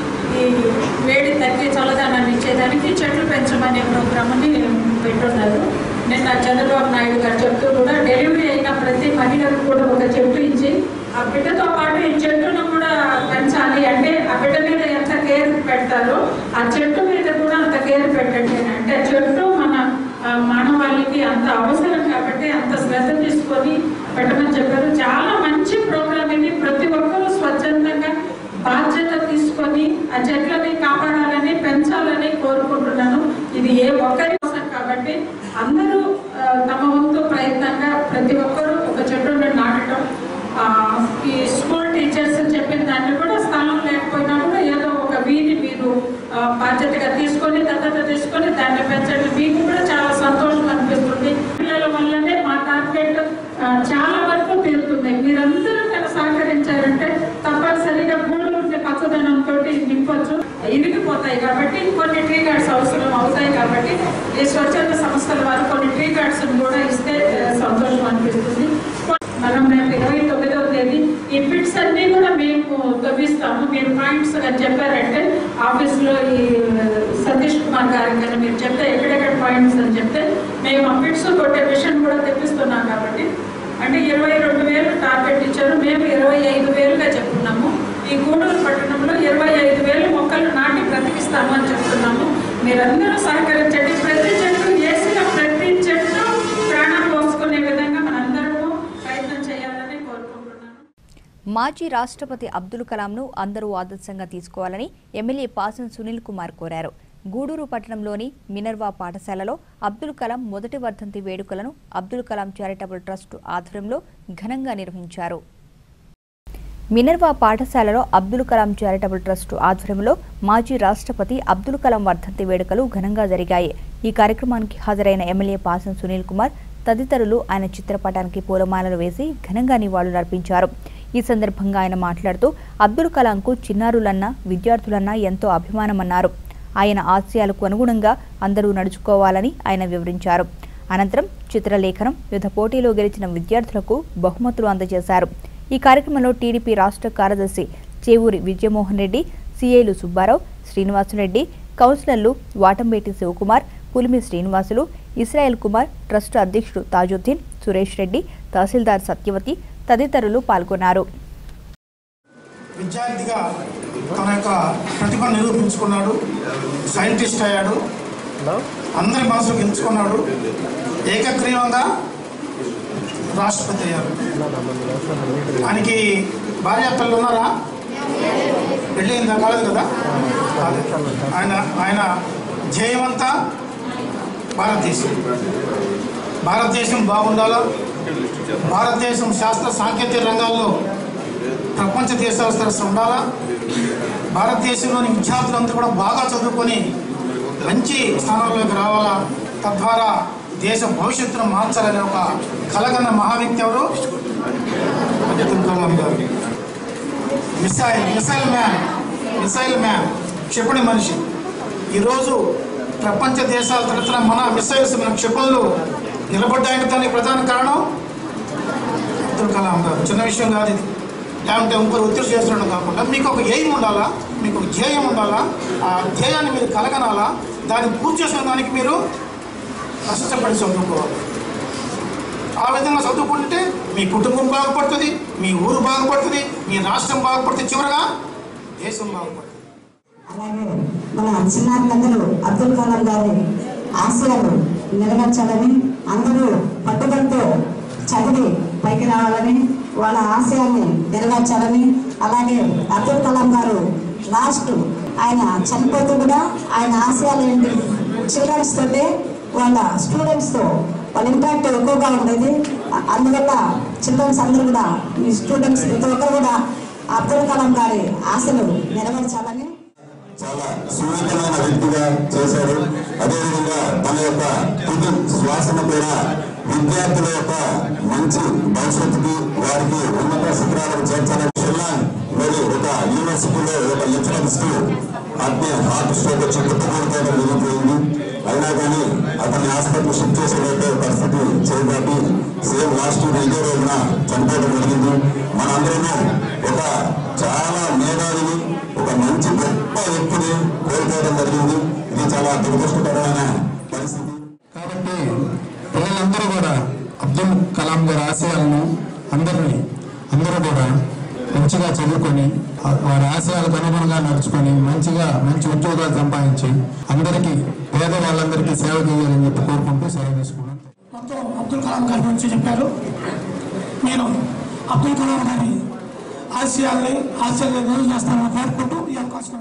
ఈ వేడి తగ్గి చల్లదనాన్ని ఇచ్చేదానికి చెట్లు పెంచమనే ప్రోగ్రామ్ని పెట్టున్నారు నిన్న చంద్రబాబు నాయుడు గారు చెప్తూ కూడా డెలివరీ అయిన ప్రతి మహిళకు కూడా ఒక చెట్టు ఇచ్చి ఆ బిడ్డతో పాటు ఈ చెట్టును కూడా పెంచాలి అంటే ఆ బిడ్డ మీద ఎంత కేర్ పెడతారో ఆ చెట్టు మీద కూడా అంత కేర్ పెట్టండి అని. అంటే చెట్టు మన ఆ, మానవాళికి అంత అవసరం కాబట్టి అంత శ్రద్ధ తీసుకొని పెట్టమని చెప్పారు చాలా మంచి ప్రోగ్రామ్ ఇది ప్రతి ఒక్కరూ స్వచ్ఛందంగా బాధ్యత తీసుకొని ఆ చెట్లని కాపాడాలని పెంచాలని కోరుకుంటున్నాను ఇది ఏ ఒక్కరి కోసం కాబట్టి అందరూ ఆ, తమ వంతు ప్రయత్నంగా ప్రతి ఒక్కరూ ఒక చెట్టును నాటడం ఆ, ఈ స్కూల్ టీచర్స్ చెప్పిన దాన్ని కూడా స్థలం లేకపోయినా కూడా ఏదో ఒక వీధి మీరు ఆ, బాధ్యతగా తీసుకొని దత్తత తీసుకొని దాన్ని పెంచండి మీకు కూడా చాలా సంతోషం అనిపిస్తుంది పిల్లల వల్లనే మా టార్గెట్ ఆ, చాలా వరకు తీరుతుంది మీరందరూ కనుక సహకరించారంటే తప్పనిసరిగా గూడూరుని పచ్చదనంతో నింపొచ్చు ఇరిగిపోతాయి కాబట్టి కొన్ని ట్రీ గార్డ్స్ అవసరం అవుతాయి కాబట్టి ఈ స్వచ్ఛంద సంస్థల వారు కొన్ని ట్రీ గార్డ్స్ కూడా ఇస్తే ఆ, సంతోషం అనిపిస్తుంది మనం రేపు ఇరవై తొమ్మిదవ తేదీ ఈ పిట్స్ అన్ని కూడా మేము తవ్విస్తాము మీరు పాయింట్స్ అని చెప్పారంటే ఆఫీస్లో ఈ సతీష్ కుమార్ గారికి కానీ మీరు చెప్తే ఎక్కడెక్కడ పాయింట్స్ అని చెప్తే మేము ఆ పిట్స్ కొట్టే మిషన్ కూడా తెప్పిస్తున్నాం కాబట్టి అంటే ఇరవై రెండు వేలు టార్గెట్ ఇచ్చారు మేము ఇరవై ఐదు వేలుగా చెప్తున్నాము ఈ గూడూరు పట్టణంలో ఇరవై ఐదు వేలు మొక్కలు నాటి బ్రతికిస్తాము అని చెప్తున్నాము మీరందరూ సహకరించండి ప్రతి చెట్టు వేసిన ప్రతి చెట్టు ప్రాణం పోసుకునే విధంగా మనందరము ప్రయత్నం చేయాలని కోరుకుంటున్నాను మాజీ రాష్ట్రపతి అబ్దుల్ కలాంను అందరూ ఆదర్శంగా తీసుకోవాలని ఎమ్మెల్యే పాసన్ సునీల్ కుమార్ కోరారు గూడూరు పట్టణంలోని మినర్వా పాఠశాలలో అబ్దుల్ కలాం మొదటి వర్ధంతి వేడుకలను అబ్దుల్ కలాం చారిటబుల్ ట్రస్ట్ ఆధ్వర్యంలో ఘనంగా నిర్వహించారు మినర్వా పాఠశాలలో అబ్దుల్ కలాం చారిటబుల్ ట్రస్ట్ ఆధ్వర్యంలో మాజీ రాష్ట్రపతి అబ్దుల్ కలాం వర్ధంతి వేడుకలు ఘనంగా జరిగాయి ఈ కార్యక్రమానికి హాజరైన ఎమ్మెల్యే పాసం సునీల్ కుమార్ తదితరులు ఆయన చిత్రపటానికి పూలమాలలు వేసి ఘనంగా నివాళులర్పించారు ఈ సందర్భంగా ఆయన మాట్లాడుతూ అబ్దుల్ కలాంకు చిన్నారులన్నా విద్యార్థులన్నా ఎంతో అభిమానమన్నారు ఆయన ఆశయాలకు అనుగుణంగా అందరూ నడుచుకోవాలని ఆయన వివరించారు అనంతరం చిత్రలేఖనం వివిధ పోటీలో గెలిచిన విద్యార్థులకు బహుమతులు అందజేశారు ఈ కార్యక్రమంలో టీడీపీ రాష్ట్ర కార్యదర్శి చేవూరి విజయమోహన్ రెడ్డి సిఐలు సుబ్బారావు శ్రీనివాసరెడ్డి కౌన్సిలర్లు వాటంబేటి శివకుమార్ పులిమి శ్రీనివాసులు ఇస్రాయల్ కుమార్ ట్రస్ట్ అధ్యక్షుడు తాజుద్దీన్ సురేష్ రెడ్డి తహసీల్దార్ సత్యవతి తదితరులు పాల్గొన్నారు విద్యార్థిగా తన యొక్క ప్రతిభ నిరూపించుకున్నాడు సైంటిస్ట్ అయ్యాడు అందరి మనసు గెలుచుకున్నాడు ఏకగ్రీవంగా రాష్ట్రపతి అయ్యారు ఆయనకి భార్య పిల్లలు ఉన్నారా పెళ్ళి అయిందా కాలేదు కదా అదే. ఆయన ఆయన జయవంత భారతదేశం భారతదేశం బాగుండాలా భారతదేశం శాస్త్ర సాంకేతిక రంగాల్లో ప్రపంచ దేశాల ఉండాలా భారతదేశంలోని విద్యార్థులందరూ కూడా బాగా చదువుకొని మంచి స్థానాల్లోకి రావాలా తద్వారా దేశ భవిష్యత్తును మార్చాలనే ఒక కలగన్న మహా వ్యక్తి ఎవరు Abdul Kalam garu missile missile man missile man క్షిపణి మనిషి ఈరోజు ప్రపంచ దేశాల తరఫున మన మిసైల్స్ మన క్షిపణులు నిలబడ్డానికి దానికి ప్రధాన కారణం అబ్దుల్ కలాం గారు చిన్న విషయం కాదు ఇది లేకుంటే ఇంకొకరు ఒత్తిడి చేస్తుండడం కాకుండా మీకు ఒక ఎయిమ్ ఉండాలా మీకు ఒక ధ్యేయం ఉండాలా ఆ ధ్యేయాన్ని మీరు కలగనాలా దాన్ని పూర్తి చేసిన దానికి మీరు కష్టపడి చదువుకోవాలి ఆ విధంగా చదువుకుంటే మీ కుటుంబం బాగుపడుతుంది మీ ఊరు బాగుపడుతుంది మీ రాష్ట్రం బాగుపడుతుంది చివరగా దేశం బాగుపడుతుంది అలాగే మన చిన్నారులందరూ అబ్దుల్ కలాం గారి ఆశయాలు నెరవేర్చాలని అందరూ పట్టుదలతో చదివి పైకి రావాలని వాళ్ళ ఆశయాన్ని నెరవేర్చాలని అలాగే అబ్దుల్ కలాం గారు లాస్ట్ ఆయన చనిపోతూ కూడా ఆయన ఆశయాలు ఏంటి చిల్డ్రన్స్ తోటే వాళ్ళ స్టూడెంట్స్తో వాళ్ళ ఇంపాక్ట్ ఎక్కువగా ఉండేది అ- అందువల్ల చిల్డ్రన్స్ అందరూ కూడా ఈ స్టూడెంట్స్ ప్రతి ఒక్కరు కూడా అబ్దుల్ కలాం గారి ఆశలు నెరవేర్చాలని చాలా సున్నితమైన వ్యక్తిగా చేశారు అదేవిధంగా తన యొక్క తుది శ్వాసను కూడా విద్యార్థుల యొక్క మంచి భవిష్యత్తుకి వారికి ఉన్నత శిఖరాలకు చేర్చాలని షిల్లాంగ్ మరి ఒక యూనివర్సిటీలో ఒక లెక్చరర్స్ కి అగ్ని హార్ట్ స్ట్రోక్ వచ్చి కుట్టుకోవడం జరిగిపోయింది అయినా కానీ అతన్ని హాస్పిటల్ షిఫ్ట్ చేసేటట్టు పరిస్థితి చేయబట్టి సేమ్ లాస్ట్ ఇయర్ ఇదే రోజున చనిపోవడం జరిగింది మనందరము ఒక చాలా మేధావిని ఒక మంచి గొప్ప వ్యక్తిని కోల్పోవడం జరిగింది ఇది చాలా దురదృష్టకరమైన పరిస్థితి కాబట్టి పిల్లలందరూ కూడా అబ్దుల్ కలాం గారి ఆశయాలను అందరినీ అందరూ కూడా మంచిగా చదువుకొని ఆ- వారి ఆశయాలకు అనుగుణంగా నడుచుకొని మంచిగా మంచి ఉద్యోగాలు సంపాదించి అందరికీ పేద వాళ్ళందరికీ సేవ చేయాలని చెప్పి కోరుకుంటూ సెలవు తీసుకున్నాను మొత్తం అబ్దుల్ కలాం గారి గురించి చెప్పారు నేను అబ్దుల్ కలాం గారి ఆశయాల్ని ఆశయాల్ని నెరవేరు చేస్తానని కోరుకుంటూ ఈ అవకాశం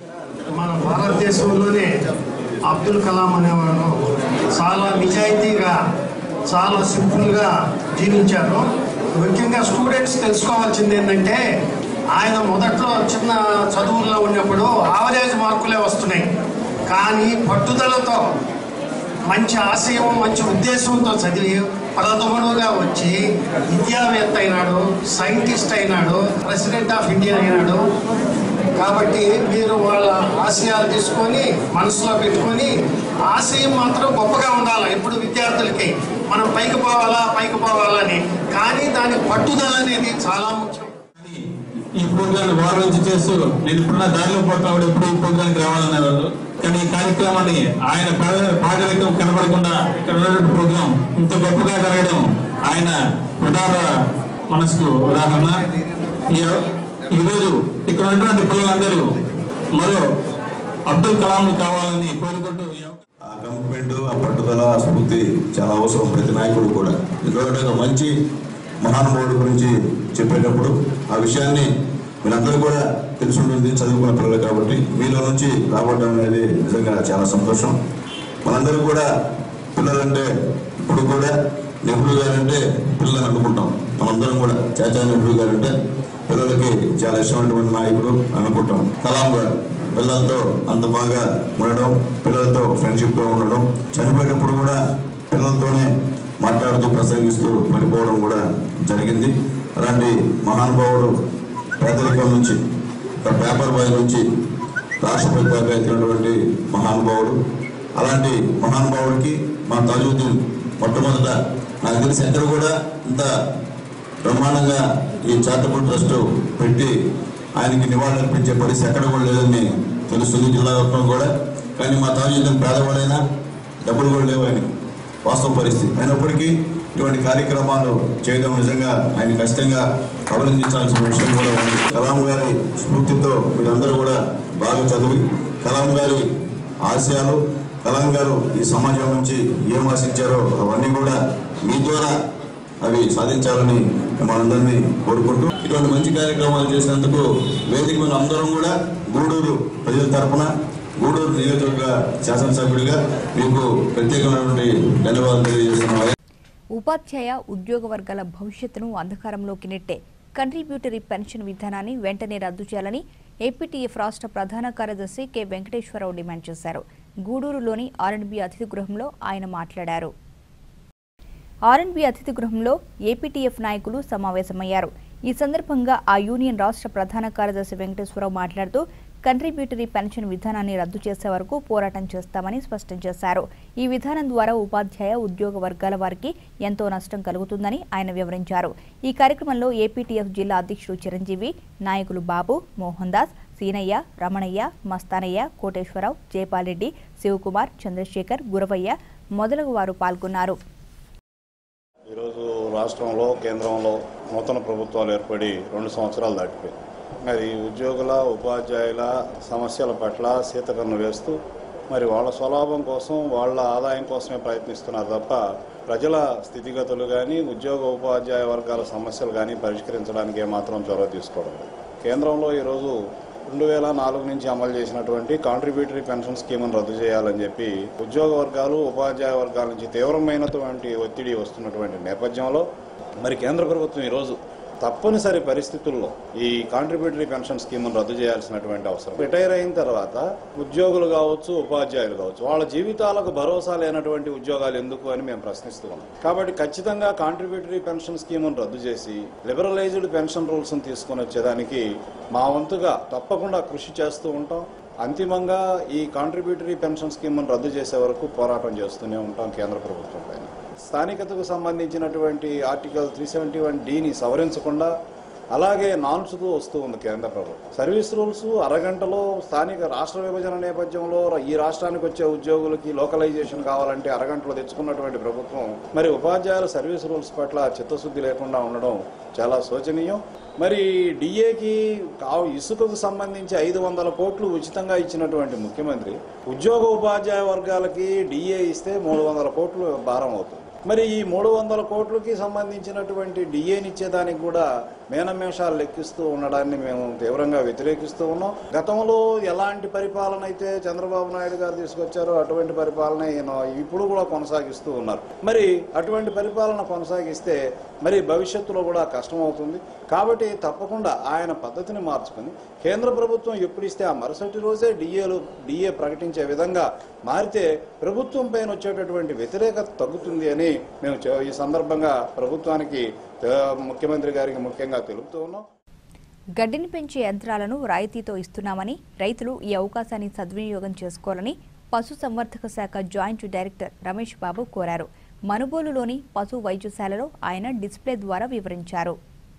మన భారతదేశంలోనే అబ్దుల్ కలాం అనేవాడు చాలా నిజాయితీగా చాలా సింపుల్గా జీవించారు ముఖ్యంగా స్టూడెంట్స్ తెలుసుకోవాల్సింది ఏంటంటే ఆయన మొదట్లో చిన్న చదువుల్లో ఉన్నప్పుడు ఆవరేజ్ మార్కులే వస్తున్నాయి కానీ పట్టుదలతో మంచి ఆశయం మంచి ఉద్దేశంతో చదివి ప్రథముడుగా వచ్చి విద్యావేత్త అయినాడు సైంటిస్ట్ అయినాడు ప్రెసిడెంట్ ఆఫ్ ఇండియా అయినాడు కాబట్టి మీరు వాళ్ళ ఆశయాలు తీసుకొని మనసులో పెట్టుకొని ఆశయం మాత్రం గొప్పగా ఉండాలి ఎప్పుడు విద్యార్థులకి మనం పైకి పోవాలా పైకి పోవాలని కానీ దాని పట్టుదల అనేది చాలా ముఖ్యం ఈ ప్రోగ్రామ్ వారం నుంచి చేస్తూ నేను ఇప్పుడున్న దారిలో పడతాడు ఎప్పుడు ఈ ప్రోగ్రామ్కి రావాలనేవాళ్ళు కానీ ఈ కార్యక్రమాన్ని ఆయన ప్రా- ప్రాథమికం కనపడకుండా ఇక్కడ ఉన్నటువంటి ప్రోగ్రాం ఇంత గొప్పగా జరగడం ఆయన ప్రధాన మనసుకు ఉదాహరణ ఈ- ఈరోజు ఇక్కడ ఉన్నటువంటి పిల్లలందరూ మరో అబ్దుల్ కలాం కావాలని కోరుకుంటూ ఈ ఆ కమిట్మెంట్ ఆ పట్టుదల ఆ స్ఫూర్తి చాలా అవసరం ప్రతి నాయకుడు కూడా ఎందుకంటే ఒక మంచి మహానుభావుడి గురించి చెప్పేటప్పుడు ఆ విషయాన్ని మీరందరూ కూడా తెలిసి ఉంటుంది చదువుకున్న పిల్లలు కాబట్టి మీలో నుంచి రాబడడం అనేది నిజంగా చాలా సంతోషం మనందరూ కూడా పిల్లలంటే ఇప్పుడు కూడా నెహ్రూ గారంటే పిల్లలని అనుకుంటాం మనందరం కూడా చాచా నెహ్రూ గారంటే పిల్లలకి చాలా ఇష్టమైనటువంటి నాయకుడు అనుకుంటాం కలాం గారు పిల్లలతో అంత బాగా ఉండడం పిల్లలతో ఫ్రెండ్షిప్గా ఉండడం చనిపోయేటప్పుడు కూడా పిల్లలతోనే మాట్లాడుతూ ప్రసంగిస్తూ పడిపోవడం కూడా జరిగింది అలాంటి మహానుభావుడు పేదరికం నుంచి ఒక పేపర్ బాయ్ నుంచి రాష్ట్రపతి దాకా ఎత్తినటువంటి మహానుభావుడు అలాంటి మహానుభావుడికి మా తాజుద్దీన్ మొట్టమొదట నాకు తెలిసి ఎక్కడ కూడా ఇంత బ్రహ్మాండంగా ఈ చారిటబుల్ ట్రస్ట్ పెట్టి ఆయనకి నివాళులర్పించే పరిస్థితి ఎక్కడ కూడా లేదని తెలుస్తుంది జిల్లా వ్యాప్తం కూడా కానీ మా తాజుద్దీన్ పేదవాడైనా డబ్బులు కూడా లేవు ఆయనకి వాస్తవ పరిస్థితి అయినప్పటికీ ఇటువంటి కార్యక్రమాలు చేయడం నిజంగా ఆయన ఖచ్చితంగా అభినందించాల్సిన విషయం కూడా ఉంది కలాం గారి స్ఫూర్తితో మీరందరూ కూడా బాగా చదివి కలాం గారి ఆశయాలు కలాం గారు ఈ సమాజం నుంచి ఏం ఆశించారో అవన్నీ కూడా మీ ద్వారా అవి సాధించాలని మనందరినీ కోరుకుంటూ ఇటువంటి మంచి కార్యక్రమాలు చేసినందుకు వేదిక మీద అందరం కూడా గూడూరు ప్రజల తరపున గూడూరు నియోజకవర్గ శాసనసభ్యుడిగా మీకు ప్రత్యేకమైనటువంటి ధన్యవాదాలు తెలియజేస్తున్నాను ఉపాధ్యాయ ఉద్యోగ వర్గాల భవిష్యత్తును అంధకారంలోకి నెట్టే కంట్రిబ్యూటరీ పెన్షన్ విధానాన్ని వెంటనే రద్దు చేయాలని ఏపీటీఎఫ్ రాష్ట్ర ప్రధాన కార్యదర్శి కె వెంకటేశ్వరరావు డిమాండ్ చేశారు గూడూరులోని ఆర్ఎండ్బి అతిథి గృహంలో ఆయన మాట్లాడారు ఆర్ఎండ్బి అతిథి గృహంలో ఏపీటీఎఫ్ నాయకులు సమావేశమయ్యారు ఈ సందర్భంగా ఆ యూనియన్ రాష్ట్ర ప్రధాన కార్యదర్శి వెంకటేశ్వరరావు మాట్లాడుతూ కంట్రిబ్యూటరీ పెన్షన్ విధానాన్ని రద్దు చేసే వరకు పోరాటం చేస్తామని స్పష్టం చేశారు ఈ విధానం ద్వారా ఉపాధ్యాయ ఉద్యోగ వర్గాల వారికి ఎంతో నష్టం కలుగుతుందని ఆయన వివరించారు ఈ కార్యక్రమంలో ఏపీటీఎఫ్ జిల్లా అధ్యక్షుడు చిరంజీవి నాయకులు బాబు మోహన్ దాస్ సీనయ్య రమణయ్య మస్తానయ్య కోటేశ్వరరావు జయపాల్ రెడ్డి శివకుమార్ చంద్రశేఖర్ గురవయ్య మొదలగు వారు పాల్గొన్నారు ఈరోజు రాష్ట్రంలో కేంద్రంలో నూతన ప్రభుత్వాలు ఏర్పడి రెండు సంవత్సరాలు దాటిపోయింది మరి ఉద్యోగుల ఉపాధ్యాయుల సమస్యల పట్ల శీతకరణ వేస్తూ మరి వాళ్ళ స్వలాభం కోసం వాళ్ళ ఆదాయం కోసమే ప్రయత్నిస్తున్నారు తప్ప ప్రజల స్థితిగతులు కానీ ఉద్యోగ ఉపాధ్యాయ వర్గాల సమస్యలు కానీ పరిష్కరించడానికి ఏమాత్రం చొరవ తీసుకోవడం లేదు కేంద్రంలో ఈరోజు రెండు వేల నాలుగు నుంచి అమలు చేసినటువంటి కాంట్రిబ్యూటరీ పెన్షన్ స్కీమ్ను రద్దు చేయాలని చెప్పి ఉద్యోగ వర్గాలు ఉపాధ్యాయ వర్గాల నుంచి తీవ్రమైనటువంటి ఒత్తిడి వస్తున్నటువంటి నేపథ్యంలో మరి కేంద్ర ప్రభుత్వం ఈరోజు తప్పనిసరి పరిస్థితుల్లో ఈ కాంట్రిబ్యూటరీ పెన్షన్ స్కీమ్ను రద్దు చేయాల్సినటువంటి అవసరం రిటైర్ అయిన తర్వాత ఉద్యోగులు కావచ్చు ఉపాధ్యాయులు కావచ్చు వాళ్ళ జీవితాలకు భరోసా లేనటువంటి ఉద్యోగాలు ఎందుకు అని మేము ప్రశ్నిస్తూ ఉన్నాం కాబట్టి ఖచ్చితంగా కాంట్రిబ్యూటరీ పెన్షన్ స్కీమ్ను రద్దు చేసి లిబరలైజ్డ్ పెన్షన్ రూల్స్ తీసుకొని వచ్చేదానికి మా వంతుగా తప్పకుండా కృషి చేస్తూ ఉంటాం అంతిమంగా ఈ కాంట్రిబ్యూటరీ పెన్షన్ స్కీమ్ను రద్దు చేసే వరకు పోరాటం చేస్తూనే ఉంటాం కేంద్ర ప్రభుత్వం పైన స్థానికతకు సంబంధించినటువంటి ఆర్టికల్ త్రీ సెవెంటీ వన్ డిని సవరించకుండా అలాగే నాన్సుతూ వస్తూ ఉంది కేంద్ర ప్రభుత్వం సర్వీస్ రూల్స్ అరగంటలో స్థానిక రాష్ట్ర విభజన నేపథ్యంలో ఈ రాష్ట్రానికి వచ్చే ఉద్యోగులకి లోకలైజేషన్ కావాలంటే అరగంటలో తెచ్చుకున్నటువంటి ప్రభుత్వం మరి ఉపాధ్యాయుల సర్వీస్ రూల్స్ పట్ల చిత్తశుద్ధి లేకుండా ఉండడం చాలా శోచనీయం మరి డిఏకి కావు ఇసుకకు సంబంధించి ఐదు వందల కోట్లు ఉచితంగా ఇచ్చినటువంటి ముఖ్యమంత్రి ఉద్యోగ ఉపాధ్యాయ వర్గాలకి డిఏ ఇస్తే మూడు వందల కోట్లు భారం అవుతుంది మరి ఈ మూడు వందల కోట్లకి సంబంధించినటువంటి డిఏని ఇచ్చేదానికి కూడా మేనమేషాలు లెక్కిస్తూ ఉండడాన్ని మేము తీవ్రంగా వ్యతిరేకిస్తూ ఉన్నాం గతంలో ఎలాంటి పరిపాలన అయితే చంద్రబాబు నాయుడు గారు తీసుకొచ్చారో అటువంటి పరిపాలన ఈయన ఇప్పుడు కూడా కొనసాగిస్తూ ఉన్నారు మరి అటువంటి పరిపాలన కొనసాగిస్తే మరి భవిష్యత్తులో కూడా కష్టం అవుతుంది కాబట్టి తప్పకుండా ఆయన పద్ధతిని మార్చుకుని కేంద్ర ప్రభుత్వం ఎప్పుడు ఇస్తే ఆ మరుసటి రోజే డిఏలు డిఏ ప్రకటించే విధంగా మారితే ప్రభుత్వం పైన వచ్చేటటువంటి వ్యతిరేకత తగ్గుతుంది అని మేము చె- ఈ సందర్భంగా ప్రభుత్వానికి ఆ, ముఖ్యమంత్రి గారికి ముఖ్యంగా తెలుపుతూ ఉన్నాం గడ్డిని పెంచే యంత్రాలను రాయితీతో ఇస్తున్నామని రైతులు ఈ అవకాశాన్ని సద్వినియోగం చేసుకోవాలని పశుసంవర్ధక శాఖ జాయింట్ డైరెక్టర్ రమేష్ బాబు కోరారు మనుబోలులోని పశు వైద్యశాలలో ఆయన డిస్ప్లే ద్వారా వివరించారు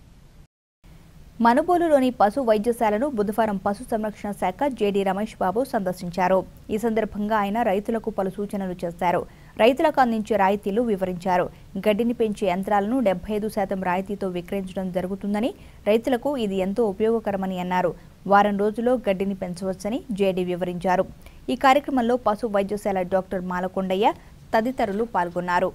మనుబోలులోని పశు వైద్యశాలను బుధవారం పశు సంరక్షణ శాఖ జేడీ రమేష్ బాబు సందర్శించారు ఈ సందర్భంగా ఆయన రైతులకు పలు సూచనలు చేశారు రైతులకు అందించే రాయితీలు వివరించారు గడ్డిని పెంచే యంత్రాలను డెబ్బై ఐదు శాతం రాయితీతో విక్రయించడం జరుగుతుందని రైతులకు ఇది ఎంతో ఉపయోగకరమని అన్నారు వారం రోజుల్లో గడ్డిని పెంచవచ్చని జేడీ వివరించారు ఈ కార్యక్రమంలో పశు వైద్యశాల డాక్టర్ మాలకొండయ్య తదితరులు పాల్గొన్నారు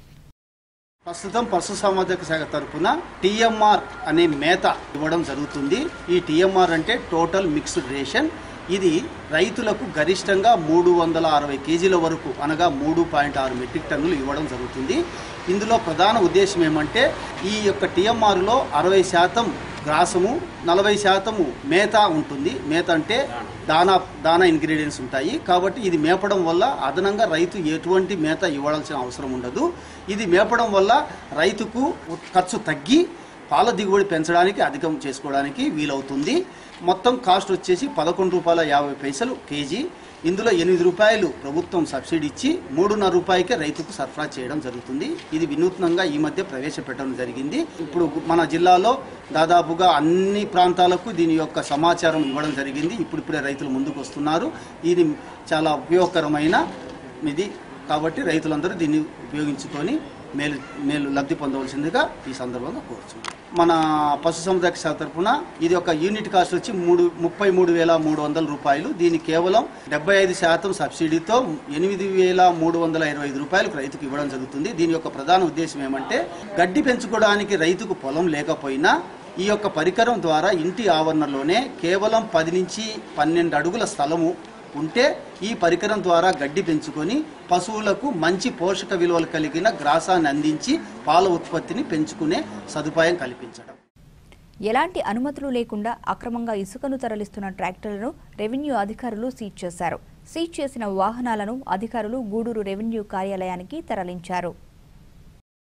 ప్రస్తుతం పశుసంవర్ధక శాఖ తరఫున టీఎంఆర్ అనే మేత ఇవ్వడం జరుగుతుంది ఈ టీఎంఆర్ అంటే టోటల్ మిక్స్డ్ రేషన్ ఇది రైతులకు గరిష్టంగా మూడు వందల అరవై కేజీల వరకు అనగా మూడు పాయింట్ ఆరు మెట్రిక్ టన్నులు ఇవ్వడం జరుగుతుంది ఇందులో ప్రధాన ఉద్దేశం ఏమంటే ఈ యొక్క టీఎంఆర్లో అరవై శాతం గ్రాసము నలభై శాతము మేత ఉంటుంది మేత అంటే దానా దానా ఇంగ్రీడియంట్స్ ఉంటాయి కాబట్టి ఇది మేపడం వల్ల అదనంగా రైతు ఎటువంటి మేత ఇవ్వాల్సిన అవసరం ఉండదు ఇది మేపడం వల్ల రైతుకు ఖర్చు తగ్గి పాల దిగుబడి పెంచడానికి అధికం చేసుకోవడానికి వీలవుతుంది మొత్తం కాస్ట్ వచ్చేసి పదకొండు రూపాయల యాభై పైసలు కేజీ ఇందులో ఎనిమిది రూపాయలు ప్రభుత్వం సబ్సిడీ ఇచ్చి మూడున్నర రూపాయకే రైతుకు సరఫరా చేయడం జరుగుతుంది ఇది వినూత్నంగా ఈ మధ్య ప్రవేశపెట్టడం జరిగింది ఇప్పుడు మన జిల్లాలో దాదాపుగా అన్ని ప్రాంతాలకు దీని యొక్క సమాచారం ఇవ్వడం జరిగింది ఇప్పుడిప్పుడే రైతులు ముందుకు వస్తున్నారు ఇది చాలా ఉపయోగకరమైన ఇది కాబట్టి రైతులందరూ దీన్ని ఉపయోగించుకొని మేలు మేలు లబ్ధి పొందవలసిందిగా ఈ సందర్భంగా కోరుచున్నాను మన పశుసంవర్ధక శాఖ తరఫున ఇది ఒక యూనిట్ కాస్ట్ వచ్చి మూడు ముప్పై మూడు వేల మూడు వందల రూపాయలు దీన్ని కేవలం డెబ్బై ఐదు శాతం సబ్సిడీతో ఎనిమిది వేల మూడు వందల ఇరవై ఐదు రూపాయలకు రైతుకు ఇవ్వడం జరుగుతుంది దీని యొక్క ప్రధాన ఉద్దేశం ఏమంటే గడ్డి పెంచుకోవడానికి రైతుకు పొలం లేకపోయినా ఈ యొక్క పరికరం ద్వారా ఇంటి ఆవరణలోనే కేవలం పది నుంచి పన్నెండు అడుగుల స్థలము ఉంటే ఈ పరికరం ద్వారా గడ్డి పెంచుకొని పశువులకు మంచి పోషక విలువలు కలిగిన గ్రాసాన్ని అందించి పాల ఉత్పత్తిని పెంచుకునే సదుపాయం కల్పించడం ఎలాంటి అనుమతులు లేకుండా అక్రమంగా ఇసుకను తరలిస్తున్న ట్రాక్టర్లను రెవెన్యూ అధికారులు సీజ్ చేశారు సీజ్ చేసిన వాహనాలను అధికారులు గూడూరు రెవెన్యూ కార్యాలయానికి తరలించారు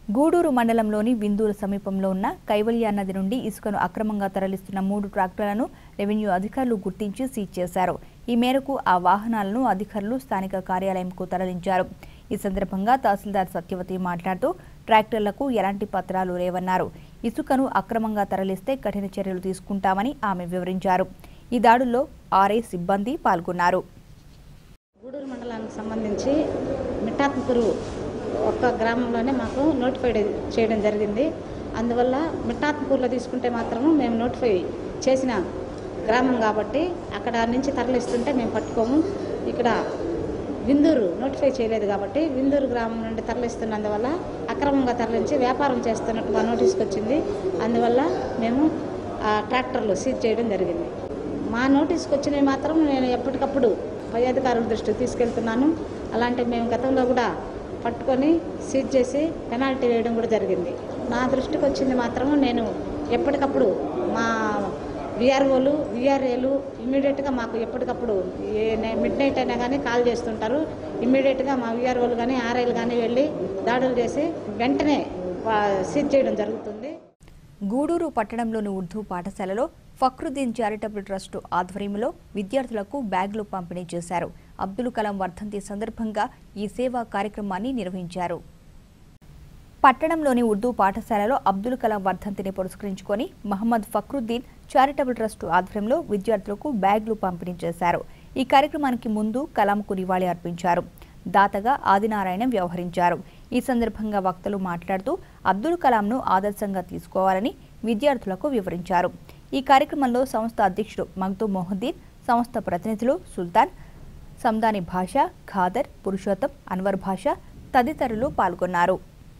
గూడూరు మండలంలోని విందూరు సమీపంలో ఉన్న కైవల్య నది నుండి ఇసుకను అక్రమంగా తరలిస్తున్న మూడు ట్రాక్టర్లను రెవెన్యూ అధికారులు గుర్తించి సీజ్ చేశారు ఈ మేరకు ఆ వాహనాలను అధికారులు స్థానిక కార్యాలయంకు తరలించారు ఈ సందర్భంగా తహసీల్దార్ సత్యవతి మాట్లాడుతూ ట్రాక్టర్లకు ఎలాంటి పత్రాలు లేవన్నారు ఇసుకను అక్రమంగా తరలిస్తే కఠిన చర్యలు తీసుకుంటామని ఆమె వివరించారు ఈ దాడుల్లో ఆర్ఐ సిబ్బంది పాల్గొన్నారు గూడూరు మండలానికి సంబంధించి మిఠాత్మపురు ఒక్క గ్రామంలోనే మాకు నోటిఫై చేయడం జరిగింది అందువల్ల మిఠాత్మపూర్లో తీసుకుంటే మాత్రము మేము నోటిఫై చేసిన గ్రామం కాబట్టి అక్కడ నుంచి తరలిస్తుంటే మేము పట్టుకోము ఇక్కడ విందూరు నోటిఫై చేయలేదు కాబట్టి విందూరు గ్రామం నుండి తరలిస్తున్నందువల్ల అక్రమంగా తరలించి వ్యాపారం చేస్తున్నట్టు మా నోటీస్కి వచ్చింది అందువల్ల మేము ఆ ట్రాక్టర్లు సీజ్ చేయడం జరిగింది మా నోటీస్కి వచ్చినవి మాత్రం నేను ఎప్పటికప్పుడు పై అధికారుల దృష్టికి తీసుకెళ్తున్నాను అలాంటి మేము గతంలో కూడా పట్టుకొని సీజ్ చేసి పెనాల్టీ వేయడం కూడా జరిగింది నా దృష్టికి వచ్చింది మాత్రం నేను ఎప్పటికప్పుడు మా విఆర్ఓలు విఆర్ఏలు ఇమ్మీడియట్గా మాకు ఎప్పటికప్పుడు ఏ మిడ్ నైట్ అయినా కానీ కాల్ చేస్తుంటారు ఇమ్మీడియట్గా మా విఆర్ఓలు కానీ ఆర్ఐలు కానీ వెళ్ళి దాడులు చేసి వెంటనే వా- సీజ్ చేయడం జరుగుతుంది గూడూరు పట్టణంలోని ఉర్దూ పాఠశాలలో ఫక్రుద్దీన్ చారిటబుల్ ట్రస్టు ఆధ్వర్యంలో విద్యార్థులకు బ్యాగులు పంపిణీ చేశారు అబ్దుల్ కలాం వర్ధంతి సందర్భంగా ఈ సేవా కార్యక్రమాన్ని నిర్వహించారు పట్టణంలోని ఉర్దూ పాఠశాలలో అబ్దుల్ కలాం వర్ధంతిని పురస్కరించుకొని మహమ్మద్ ఫక్రుద్దీన్ చారిటబుల్ ట్రస్టు ఆధ్వర్యంలో విద్యార్థులకు బ్యాగులు పంపిణీ చేశారు ఈ కార్యక్రమానికి ముందు కలాంకు నివాళి అర్పించారు దాతగా ఆదినారాయణ వ్యవహరించారు ఈ సందర్భంగా వక్తలు మాట్లాడుతూ అబ్దుల్ కలాంను ఆదర్శంగా తీసుకోవాలని విద్యార్థులకు వివరించారు ఈ కార్యక్రమంలో సంస్థ అధ్యక్షుడు మగ్దూ మొహద్దీన్ సంస్థ ప్రతినిధులు సుల్తాన్ సందాని భాష ఖాదర్ పురుషోత్తం అన్వర్ భాష తదితరులు పాల్గొన్నారు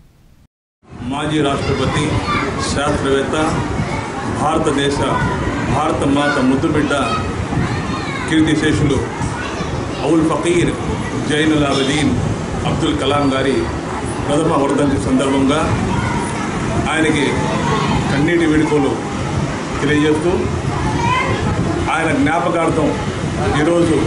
మాజీ రాష్ట్రపతి శాస్త్రవేత్త భారతదేశ భారత మాత ముద్దుబిడ్డ కీర్తిశేషులు అవుల్ ఫకీర్ జైనుల్ ఆబదీన్ అబ్దుల్ కలాం గారి ప్రథమ వర్ధంతి సందర్భంగా ఆయనకి కన్నీటి వేడుకలు తెలియజేస్తూ ఆయన జ్ఞాపకార్థం ఈరోజు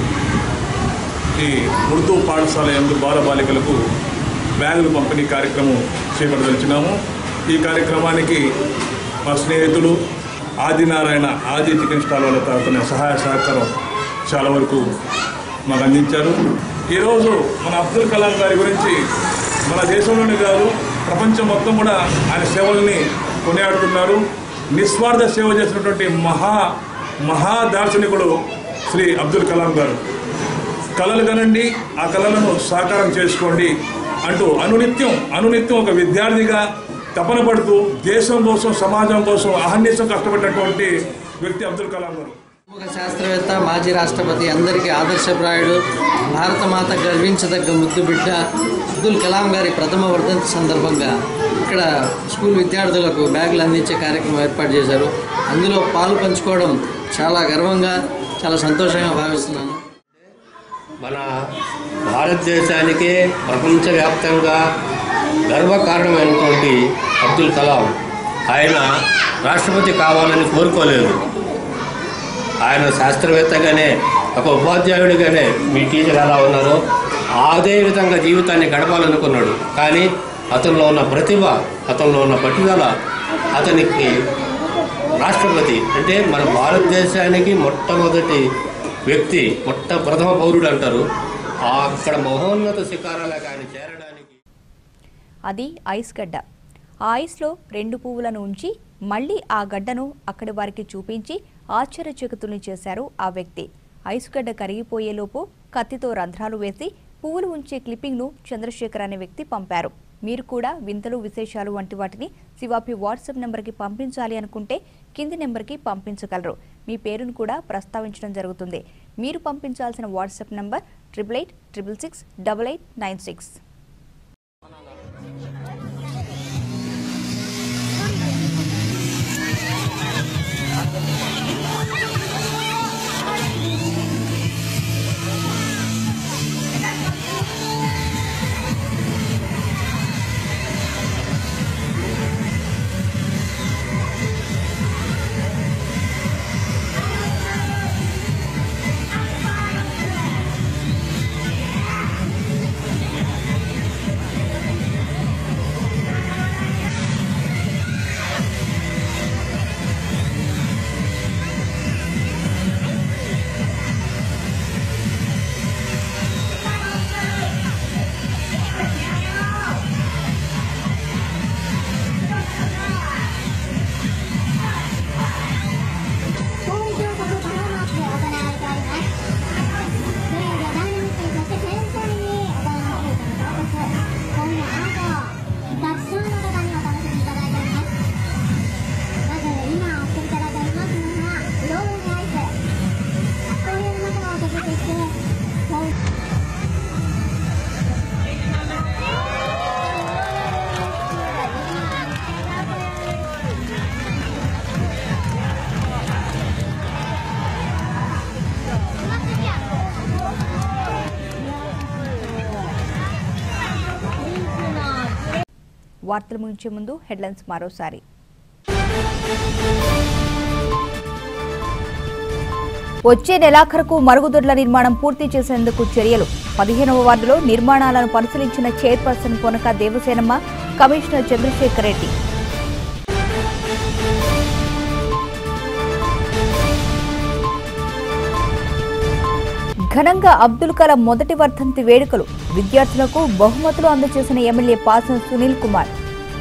ఈ ఉర్దూ పాఠశాల ఎందు బాలబాలికలకు బ్యాగులు పంపిణీ కార్యక్రమం చేపట్టదలిచినాము ఈ కార్యక్రమానికి మా స్నేహితులు ఆదినారాయణ ఆది చికెన్ స్టాల్ వాళ్ళ తరఫున సహాయ సహకారం చాలా వరకు మాకు అందించారు ఈరోజు మన అబ్దుల్ కలాం గారి గురించి మన దేశంలోనే కాదు ప్రపంచం మొత్తం కూడా ఆయన సేవల్ని కొనియాడుతున్నారు నిస్వార్థ సేవ చేసినటువంటి మహా మహా దార్శనికుడు శ్రీ అబ్దుల్ కలాం గారు కళలు కనండి ఆ కళలను సాకారం చేసుకోండి అంటూ అనునిత్యం అనునిత్యం ఒక విద్యార్థిగా తపన పడుతూ దేశం కోసం సమాజం కోసం అహర్నిశం కష్టపడినటువంటి వ్యక్తి అబ్దుల్ కలాం గారు ప్రముఖ శాస్త్రవేత్త మాజీ రాష్ట్రపతి అందరికీ ఆదర్శప్రాయుడు భారత మాత గర్వించదగ్గ ముద్దు బిడ్డ అబ్దుల్ కలాం గారి ప్రథమ వర్ధంతి సందర్భంగా ఇక్కడ స్కూల్ విద్యార్థులకు బ్యాగులు అందించే కార్యక్రమం ఏర్పాటు చేశారు అందులో పాలు పంచుకోవడం చాలా గర్వంగా చాలా సంతోషంగా భావిస్తున్నాను మన భారతదేశానికి ప్రపంచవ్యాప్తంగా గర్వకారణమైనటువంటి అబ్దుల్ కలాం ఆయన రాష్ట్రపతి కావాలని కోరుకోలేదు ఆయన శాస్త్రవేత్తగానే ఒక ఉపాధ్యాయుడిగానే మీ టీచర్ ఎలా ఉన్నారో అదే విధంగా జీవితాన్ని గడపాలనుకున్నాడు కానీ అతనిలో ఉన్న ప్రతిభ అతనిలో ఉన్న పట్టుదల అతనికి రాష్ట్రపతి అంటే మన భారతదేశానికి మొట్టమొదటి వ్యక్తి మొట్ట ప్రథమ పౌరుడు అంటారు ఆ అక్కడ మహోన్నత శిఖరాలకు ఆయన చేరడానికి అది ఐస్ గడ్డ ఆ ఐస్లో రెండు పువ్వులను ఉంచి మళ్ళీ ఆ గడ్డను అక్కడి వారికి చూపించి ఆశ్చర్యచకితుల్ని చేశారు ఆ వ్యక్తి ఐస్ గడ్డ కరిగిపోయేలోపు కత్తితో రంధ్రాలు వేసి పువ్వులు ఉంచే క్లిప్పింగ్ను చంద్రశేఖర్ అనే వ్యక్తి పంపారు మీరు కూడా వింతలు విశేషాలు వంటి వాటిని శివాపి వాట్సాప్ నెంబర్కి పంపించాలి అనుకుంటే కింది నెంబర్కి పంపించగలరు మీ పేరును కూడా ప్రస్తావించడం జరుగుతుంది మీరు పంపించాల్సిన WhatsApp number triple eight triple six double eight nine six వార్తలు ముగించే ముందు హెడ్లైన్స్ మరోసారి వచ్చే నెలాఖరుకు మరుగుదొడ్ల నిర్మాణం పూర్తి చేసేందుకు చర్యలు పదిహేనవ వార్డులో నిర్మాణాలను పరిశీలించిన చైర్పర్సన్ పొనక దేవసేనమ్మ కమిషనర్ చంద్రశేఖర్ రెడ్డి ఘనంగా అబ్దుల్ కలాం మొదటి వర్ధంతి వేడుకలు విద్యార్థులకు బహుమతులు అందజేసిన ఎమ్మెల్యే పాసం సునీల్ కుమార్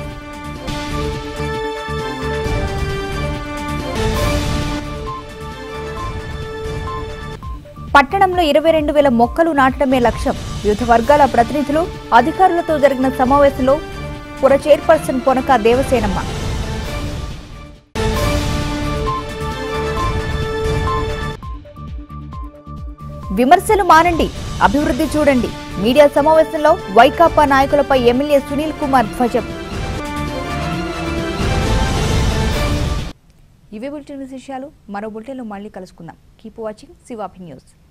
పట్టణంలో ఇరవై రెండు వేల మొక్కలు నాటడమే లక్ష్యం వివిధ వర్గాల ప్రతినిధులు అధికారులతో జరిగిన సమావేశంలో పుర చైర్పర్సన్ పొనక దేవసేనమ్మ విమర్శలు మానండి అభివృద్ధి చూడండి మీడియా సమావేశంలో వైకాపా నాయకులపై ఎమ్మెల్యే సునీల్ కుమార్ ధ్వజం ఇవే బులెటిన్ విశేషాలు మరో బులెటిన్లో మళ్ళీ కలుసుకుందాం కీప్ వాచింగ్ శివాభి న్యూస్